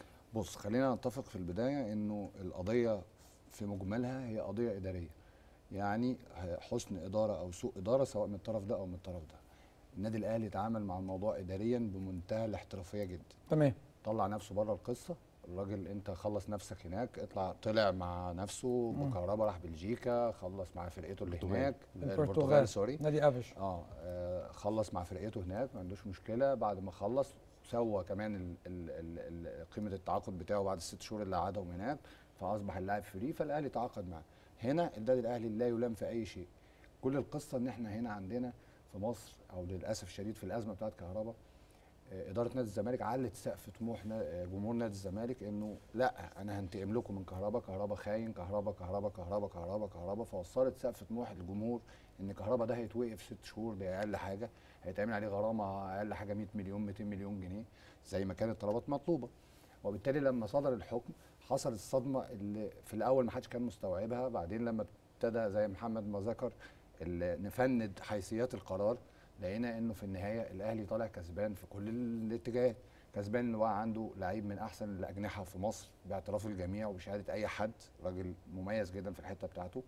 بص خلينا نتفق في البدايه انه القضيه في مجملها هي قضيه اداريه يعني حسن اداره او سوء اداره سواء من الطرف ده او من الطرف ده النادي الاهلي اتعامل مع الموضوع اداريا بمنتهى الاحترافيه جدا تمام طلع نفسه بره القصه الراجل انت خلص نفسك هناك اطلع طلع مع نفسه مم. بكهربا راح بلجيكا خلص مع فرقته اللي البرتغال. هناك البرتغال سوري نادي افش اه آه، خلص مع فرقته هناك ما عندوش مشكله بعد ما خلص سوى كمان ال ال ال ال قيمه التعاقد بتاعه بعد الست شهور اللي قعدهم هناك فاصبح اللاعب فري فالاهلي تعاقد معاه هنا النادي الاهلي لا يلام في اي شيء كل القصه ان احنا هنا عندنا في مصر او للاسف الشديد في الازمه بتاعت كهرباء آه، اداره نادي الزمالك علت سقف طموح نا- آه، جمهور نادي الزمالك انه لا انا هنتقم لكم من كهربا كهربا خاين كهربا كهربا كهربا كهربا كهربا فوصلت سقف طموح الجمهور ان كهربا ده هيتوقف ست شهور دي اقل حاجه هيتعمل عليه غرامه اقل حاجه 100 مليون 200 مليون جنيه زي ما كانت طلبات مطلوبه وبالتالي لما صدر الحكم حصلت الصدمه اللي في الاول ما حدش كان مستوعبها بعدين لما ابتدى زي محمد ما ذكر ال- نفند حيثيات القرار لقينا انه في النهايه الاهلي طالع كسبان في كل الاتجاهات كسبان ان هو عنده لعيب من احسن الاجنحه في مصر باعتراف الجميع وبشهاده اي حد راجل مميز جدا في الحته بتاعته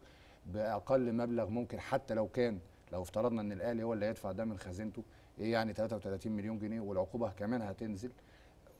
باقل مبلغ ممكن حتى لو كان لو افترضنا ان الاهلي هو اللي هيدفع ده من خزينته ايه يعني 33 مليون جنيه والعقوبه كمان هتنزل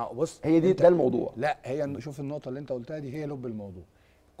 ما هو بص هي دي أنت- ده الموضوع لا هي شوف النقطه اللي انت قلتها دي هي لب الموضوع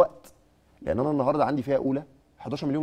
الوقت لان انا النهارده عندي فئه اولى 11 مليون جنيه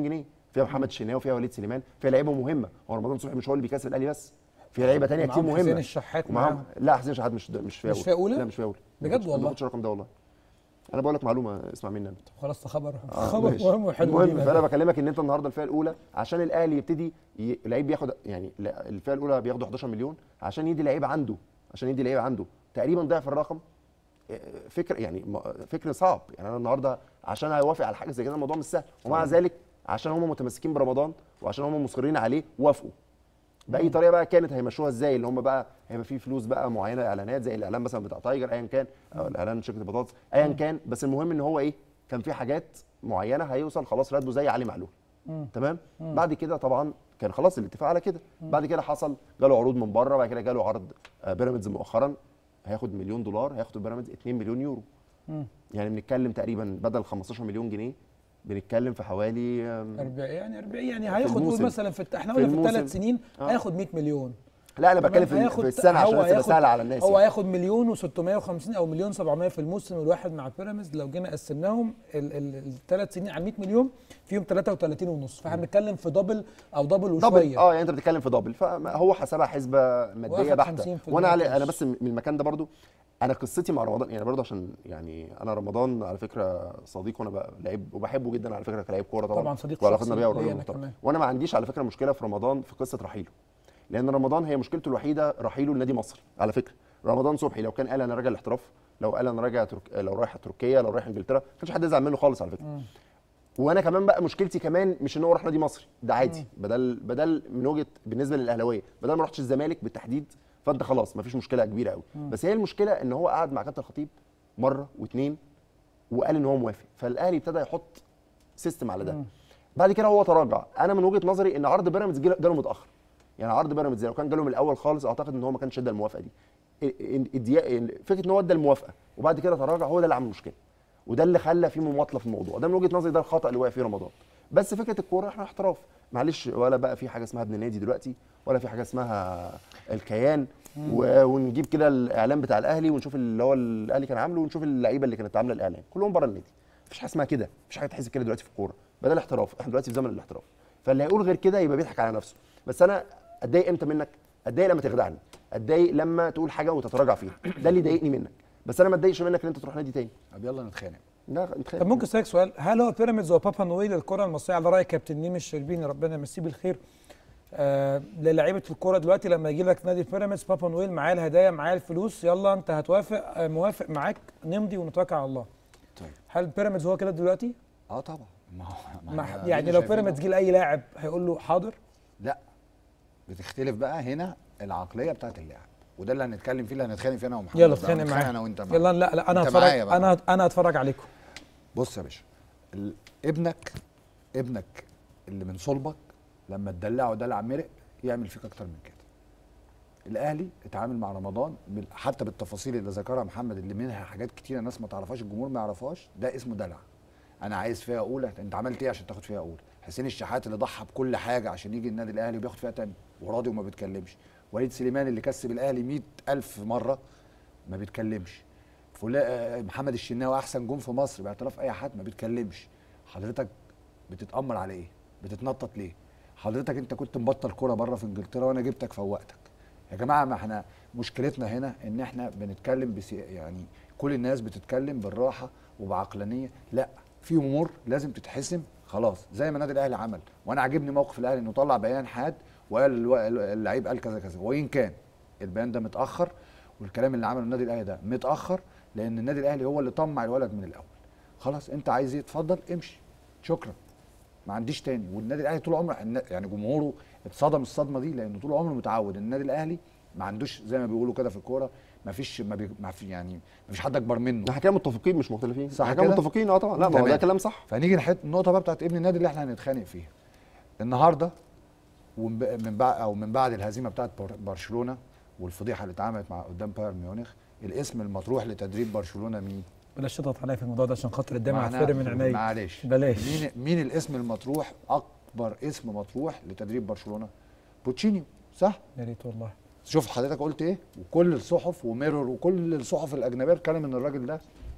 فيها محمد الشناوي وفيها وليد سليمان فيها لعيبه مهمه هو رمضان صبحي مش هو اللي بيكسب الاهلي بس في لعيبه تانية كتير ومعاهم مهمه حسين الشحات ومعاهم معاهم. لا حسين الشحات مش مش فيها مش فيها أولى؟ لا مش فيها اولى بجد ما باخدش- والله؟ ما باخدش الرقم ده والله انا بقول لك معلومه اسمع مني انا خلاص ده خبر آه، خبر ماشي. مهم وحلو المهم لينا فانا ده. بكلمك ان انت النهارده الفئه الاولى عشان الاهلي يبتدي ي... لعيب بياخد يعني لا، الفئه الاولى بياخدوا 11 مليون عشان يدي لعيب عنده عشان يدي لعيب عنده تقريبا ضعف الرقم آه، فكر يعني م- فكر صعب يعني انا النهارده عشان هيوافق على حاجه زي كده الموضوع مش سهل ومع ذلك عشان هم متمسكين برمضان وعشان هم مصرين عليه وافقوا باي طريقه بقى كانت هيمشوها ازاي اللي هم بقى هيبقى في فلوس بقى معينه اعلانات زي الاعلان مثلا بتاع تايجر ايا كان او الاعلان شركه البطاطس ايا كان بس المهم ان هو ايه كان في حاجات معينه هيوصل خلاص راتبه زي علي معلول تمام مم. بعد كده طبعا كان خلاص الاتفاق على كده بعد كده حصل جاله عروض من بره بعد كده جاله عرض آه، بيراميدز مؤخرا هياخد مليون دولار هياخد بيراميدز 2 مليون يورو مم. يعني بنتكلم تقريبا بدل 15 مليون جنيه بنتكلم في حوالي آم، 40 يعني 40 يعني في هياخد قول الموسم. مثلا في الت- احنا في قلنا في الموسم. الثلاث سنين آه. هياخد 100 مليون لا انا بتكلم تمام؟ في, هياخد- في السنه عشان هو تبقى هياخد- سهله على الناس هو يعني. هياخد مليون و650 او مليون 700 في الموسم الواحد مع بيراميدز لو جينا قسمناهم الثلاث سنين على 100 مليون فيهم 33 ونص فاحنا بنتكلم في دبل او دبل دبل وشويه اه يعني انت بتتكلم في دبل فهو حسبها حسبه ماديه واخد بحته 50% وانا علي كاش. انا بس من المكان ده برضو انا قصتي مع رمضان يعني برضو عشان يعني انا رمضان على فكره صديق وانا بقى لعيب وبحبه جدا على فكره كلاعب كوره طبعا طبعاً صديق وعلاقتنا شخصي بيها ليا قريبه أنا طبعاً. كمان. وانا ما عنديش على فكره مشكله في رمضان في قصه رحيله لان رمضان هي مشكلته الوحيده رحيله لنادي مصر على فكره رمضان صبحي لو كان قال انا راجع الاحتراف لو قال انا راجع ترك... لو رايح تركيا لو رايح انجلترا ما كانش حد يزعل منه خالص على فكره وانا كمان بقى مشكلتي كمان مش ان هو راح نادي مصري ده عادي بدل بدل من وجهه بالنسبه للاهلاويه بدل ما رحتش الزمالك بالتحديد فانت خلاص مفيش مشكله كبيره قوي مم. بس هي المشكله ان هو قعد مع كابتن الخطيب مره واثنين وقال ان هو موافق فالاهلي ابتدى يحط سيستم على ده مم. بعد كده هو تراجع انا من وجهه نظري ان عرض بيراميدز جه- جاله متاخر يعني عرض بيراميدز لو كان جاله من الاول خالص اعتقد ان هو ما كانش ادى الموافقه دي ال- ال- الديا- فكره ان هو ادى الموافقه وبعد كده تراجع هو ده اللي عمل مشكله وده اللي خلى في مماطله في الموضوع ده من وجهه نظري ده الخطا اللي وقع فيه رمضان بس فكره الكوره احنا احتراف معلش ولا بقى في حاجه اسمها ابن نادي دلوقتي ولا في حاجه اسمها الكيان مم. و- ونجيب كده الاعلان بتاع الاهلي ونشوف اللي هو الاهلي كان عامله ونشوف اللعيبه اللي كانت عامله الاعلان كلهم بره النادي مفيش حاجه اسمها كده مفيش حاجه تحس كده دلوقتي في الكوره بدل الاحتراف احنا دلوقتي في زمن الاحتراف فاللي هيقول غير كده يبقى بيضحك على نفسه بس انا اتضايق امتى منك اتضايق لما تخدعني اتضايق لما تقول حاجه وتتراجع فيها ده اللي يضايقني منك بس انا ما اتضايقش منك ان انت تروح نادي تاني طب يلا نتخانق لا نتخانق طب ممكن اسالك سؤال هل هو بيراميدز وبابا نويل الكره المصريه على راي كابتن ميمي الشربيني ربنا يمسيه بالخير آه للاعيبه الكوره دلوقتي لما يجي لك نادي بيراميدز بابا نويل معاه الهدايا معاه الفلوس يلا انت هتوافق آه موافق معاك نمضي ونتوكل على الله طيب هل بيراميدز هو كده دلوقتي؟ اه طبعا ما هو ما ما احنا يعني أدينا لو شايفين بيراميدز أهو. جه لاي لاعب هيقول له حاضر؟ لا بتختلف بقى هنا العقليه بتاعت اللاعب وده اللي هنتكلم فيه اللي هنتخانق فيه انا ومحمد يلا بقى، اتخانق هنتخانق معايا انا وانت معايا. يلا لا لا انا أنت معايا هتفرج بقى. انا انا هتفرج عليكم بص يا باشا ال- ابنك ابنك اللي من صلبك لما تدلعه دلع مرق يعمل فيك اكتر من كده الاهلي اتعامل مع رمضان بال- حتى بالتفاصيل اللي ذكرها محمد اللي منها حاجات كتيره الناس ما تعرفهاش الجمهور ما يعرفهاش ده اسمه دلع انا عايز فيها اولى انت عملت ايه عشان تاخد فيها اولى حسين الشحات اللي ضحى بكل حاجه عشان يجي النادي الاهلي وبياخد فيها تاني وراضي وما بيتكلمش وليد سليمان اللي كسب الاهلي مئة ألف مره ما بيتكلمش فلا آه، محمد الشناوي احسن جون في مصر باعتراف اي حد ما بيتكلمش حضرتك بتتامر على ايه بتتنطط ليه حضرتك انت كنت مبطل كوره بره في انجلترا وانا جبتك فوقتك يا جماعه ما احنا مشكلتنا هنا ان احنا بنتكلم بسي يعني كل الناس بتتكلم بالراحه وبعقلانيه لا في امور لازم تتحسم خلاص زي ما النادي الاهلي عمل وانا عاجبني موقف الاهلي انه طلع بيان حاد وقال الو- اللعيب قال كذا كذا وان كان البيان ده متاخر والكلام اللي عمله النادي الاهلي ده متاخر لان النادي الاهلي هو اللي طمع الولد من الاول خلاص انت عايز ايه اتفضل امشي شكرا ما عنديش تاني والنادي الاهلي طول عمره النا- يعني جمهوره اتصدم الصدمه دي لانه طول عمره متعود ان النادي الاهلي ما عندوش زي ما بيقولوا كده في الكوره ما فيش ما, بي ما في يعني ما فيش حد اكبر منه احنا كده متفقين مش مختلفين صح احنا كده كده متفقين اه طبعا لا ما هو ده تمام. كلام صح فنيجي لحته النقطه بقى بتاعت ابن النادي اللي احنا هنتخانق فيها النهارده ومن من بعد او من بعد الهزيمه بتاعت بر- برشلونه والفضيحه اللي اتعملت مع قدام بايرن ميونخ الاسم المطروح لتدريب برشلونه مين؟ بلاش تضغط عليا في الموضوع ده عشان خاطر الدمع معناه- هتفرق من عينيا معلش بلاش مين مين الاسم المطروح اكبر اسم مطروح لتدريب برشلونه؟ بوتشينيو صح؟ يا ريت والله شوف حضرتك قلت ايه وكل الصحف وميرور وكل الصحف الاجنبيه بتتكلم ان الراجل ده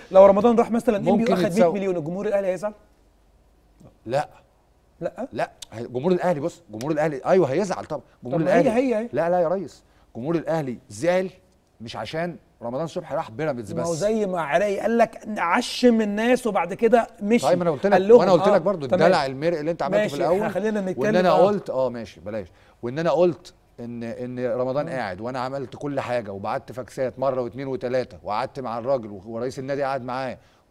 لو رمضان راح مثلا انبي ممكن واخد 100 يتساوي. مليون الجمهور الاهلي هيزعل لا لا لا هي- جمهور الاهلي بص جمهور الاهلي ايوه هيزعل طبعا جمهور طب ما هي- الاهلي هي- هي. لا لا يا ريس جمهور الاهلي زعل مش عشان رمضان صبحي راح بيراميدز ما هو بس زي ما علاء قال لك عشم الناس وبعد كده مشي طيب ما انا قلت قال لك لهم وانا قلت آه، لك برضو تمام. الدلع المرئي اللي انت عملته في ماشي، الاول احنا خلينا نتكلم وان انا آه. قلت اه ماشي بلاش وان انا قلت ان ان رمضان قاعد وانا عملت كل حاجه وبعت فاكسات مره واثنين وثلاثه وقعدت مع الراجل ورئيس النادي قعد معاه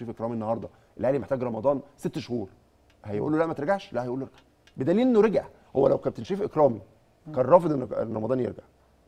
شريف اكرامي النهارده الاهلي محتاج رمضان ست شهور هيقول له لا ما ترجعش لا هيقول له ارجع بدليل انه رجع هو لو كابتن شريف اكرامي كان رافض ان إن رمضان يرجع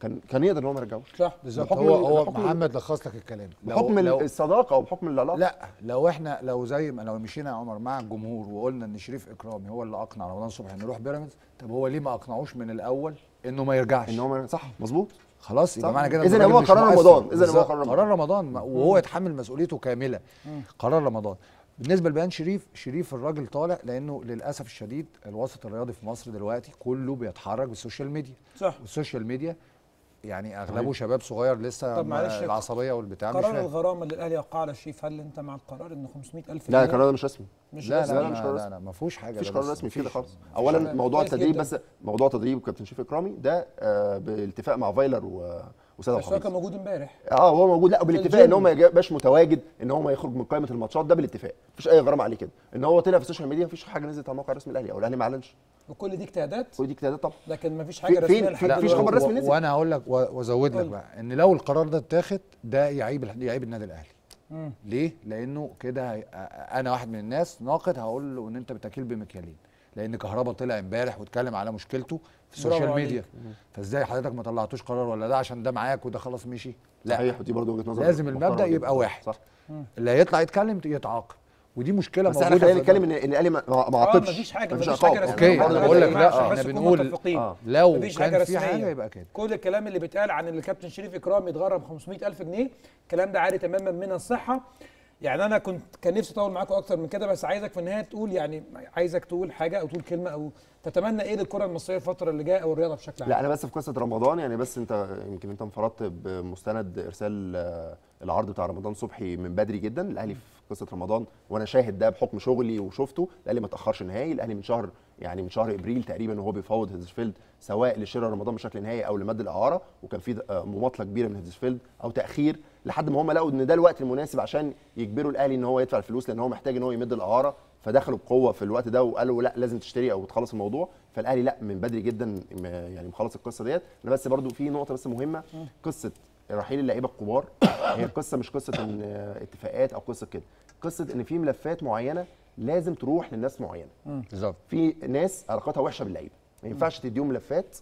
كان كان يقدر ان هو ما يرجعوش صح بالظبط بحكم هو ال- هو بحكم- محمد لخص لك الكلام لو- بحكم لو- الصداقه او بحكم العلاقه لا لو احنا لو زي ما لو مشينا يا عمر مع الجمهور وقلنا ان شريف اكرامي هو اللي اقنع رمضان صبحي انه يروح بيراميدز طب هو ليه ما اقنعوش من الاول انه ما يرجعش ان هو ما- صح مظبوط خلاص يبقى صح. معنى كده إذن إن هو الراجل مش قرار مؤثر. رمضان. إذن هو بالظبط. قرار رمضان. قرار رمضان وهو يتحمل مسؤوليته كامله قرار رمضان بالنسبه لبيان شريف شريف الراجل طالع لانه للاسف الشديد الوسط الرياضي في مصر دلوقتي كله بيتحرك بالسوشيال ميديا صح والسوشيال ميديا يعني اغلبه صحيح. شباب صغير لسه طب معلش ما- العصبيه والبتاع مش قرار فاهم الغرامه اللي الاهلي وقع على شريف هل انت مع القرار ان 500000 لا جنيه؟ القرار ده مش رسمي مش لا، رسمي. لا، مش لا، قرار لا، رسمي. لا، ما فيهوش حاجة مفيش ده قرار بس رسمي مفيش. كده خالص مفيش اولا حاجة. موضوع كويس التدريب جداً. بس موضوع تدريب كابتن شريف اكرامي ده آه، بالاتفاق مع فايلر و وسيد بس هو الحفيظ كان موجود امبارح اه هو موجود لا بالاتفاق الجيم. ان هو ما يبقاش متواجد ان هو ما يخرج من قائمه الماتشات ده بالاتفاق مفيش اي غرامه عليه كده ان هو طلع في السوشيال ميديا مفيش حاجه نزلت على الموقع الرسمي الاهلي او الاهلي ما اعلنش وكل دي اجتهادات ودي اجتهادات طبعا لكن مفيش حاجه في- رسميه فين- لحد لا، مفيش دلوقتي. خبر رسمي نزل. وانا هقول لك و- وازود لك قول. بقى ان لو القرار ده اتاخد ده يعيب يعيب النادي الاهلي مم. ليه؟ لانه كده هي- انا واحد من الناس ناقد هقول له ان انت بتكيل بمكيالين لان كهربا طلع امبارح واتكلم على مشكلته في برافو السوشيال عليك. ميديا فازاي حضرتك ما طلعتوش قرار ولا ده عشان ده معاك وده خلاص مشي لا صحيح ودي برضه وجهه نظر لازم محترمة المبدا جداً. يبقى واحد صح اللي هيطلع يتكلم يتعاقب ودي مشكله بس احنا موجوده خلينا في نتكلم ان ان الاهلي ما ما ما اه عاقبش مفيش حاجه مفيش مفيش عقاب. حاجه يعني أوكي، برضه أنا بقول لك لازم- لا، عشان إحنا بس نكون بنقول- متفقين. آه. لو مفيش كان حاجه في حاجة رسميه يبقى كده. كل الكلام اللي بيتقال عن ان الكابتن شريف اكرامي يتغرم 500000 جنيه الكلام ده عاري تماما من الصحه يعني انا كنت كان نفسي اطول معاكم اكتر من كده بس عايزك في النهايه تقول يعني عايزك تقول حاجه او تقول كلمه او تتمنى ايه للكره المصريه الفتره اللي جايه او الرياضه بشكل عام لا انا بس في قصه رمضان يعني بس انت يمكن انت انفردت بمستند ارسال آه، العرض بتاع رمضان صبحي من بدري جدا الاهلي في قصه رمضان وانا شاهد ده بحكم شغلي وشفته الاهلي ما تاخرش نهائي الاهلي من شهر يعني من شهر ابريل تقريبا وهو بيفاوض هيدرسفيلد سواء لشراء رمضان بشكل نهائي او لمد الاعاره وكان في آه، مماطله كبيره من هيدرسفيلد او تاخير لحد ما هم لقوا ان ده الوقت المناسب عشان يجبروا الاهلي ان هو يدفع الفلوس لان هو محتاج ان هو يمد الاعاره فدخلوا بقوه في الوقت ده وقالوا لا لازم تشتري او تخلص الموضوع فالاهلي لا من بدري جدا م- يعني مخلص القصه ديت انا بس برضو في نقطه بس مهمه قصه رحيل اللعيبه الكبار هي القصه مش قصه ان آه، اتفاقات او قصه كده قصه ان في ملفات معينه لازم تروح لناس معينه بالظبط في ناس علاقاتها وحشه باللعيبه ما ينفعش تديهم ملفات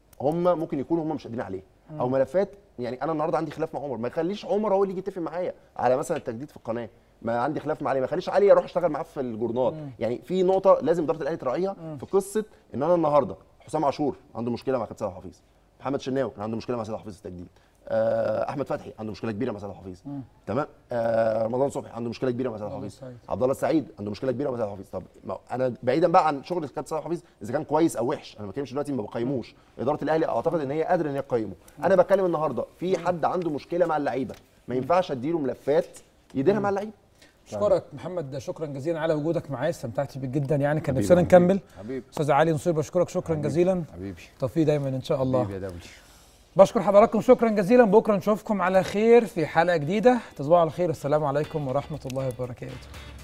هم ممكن يكونوا هم مش قادرين عليها او مم. ملفات يعني انا النهارده عندي خلاف مع عمر ما يخليش عمر هو اللي يجي يتفق معايا على مثلا التجديد في القناه ما عندي خلاف مع علي ما يخليش علي اروح اشتغل معاه في الجورنال مم. يعني في نقطه لازم اداره الاهلي تراعيها في قصه ان انا النهارده حسام عاشور عنده مشكله مع كابتن سيد حفيظ محمد شناوي كان عنده مشكله مع سيد حفيظ في التجديد آه، احمد فتحي عنده مشكله كبيره مع سيد حفيظ مم. تمام آه، رمضان صبحي عنده مشكله كبيره مع سيد عبد الله حفيظ السعيد. عبد الله السعيد عنده مشكله كبيره مع سيد حفيظ طب ما انا بعيدا بقى عن شغل كابتن سيد حفيظ اذا كان كويس او وحش انا ما بتكلمش دلوقتي ما بقيموش اداره الاهلي اعتقد ان هي قادره ان هي تقيمه انا بتكلم النهارده في حد عنده مشكله مع اللعيبه ما ينفعش اديله ملفات يديرها مع اللعيبه اشكرك محمد شكرا جزيلا على وجودك معايا استمتعت بيك جدا يعني كان حبيبي، نفسنا حبيبي، نكمل حبيبي. استاذ علي نصير بشكرك شكرا جزيلا حبيبي توفيق دايما ان شاء الله حبيبي يا دولي بشكر حضراتكم شكرا جزيلا بكره نشوفكم على خير في حلقه جديده تصبحوا على خير السلام عليكم ورحمه الله وبركاته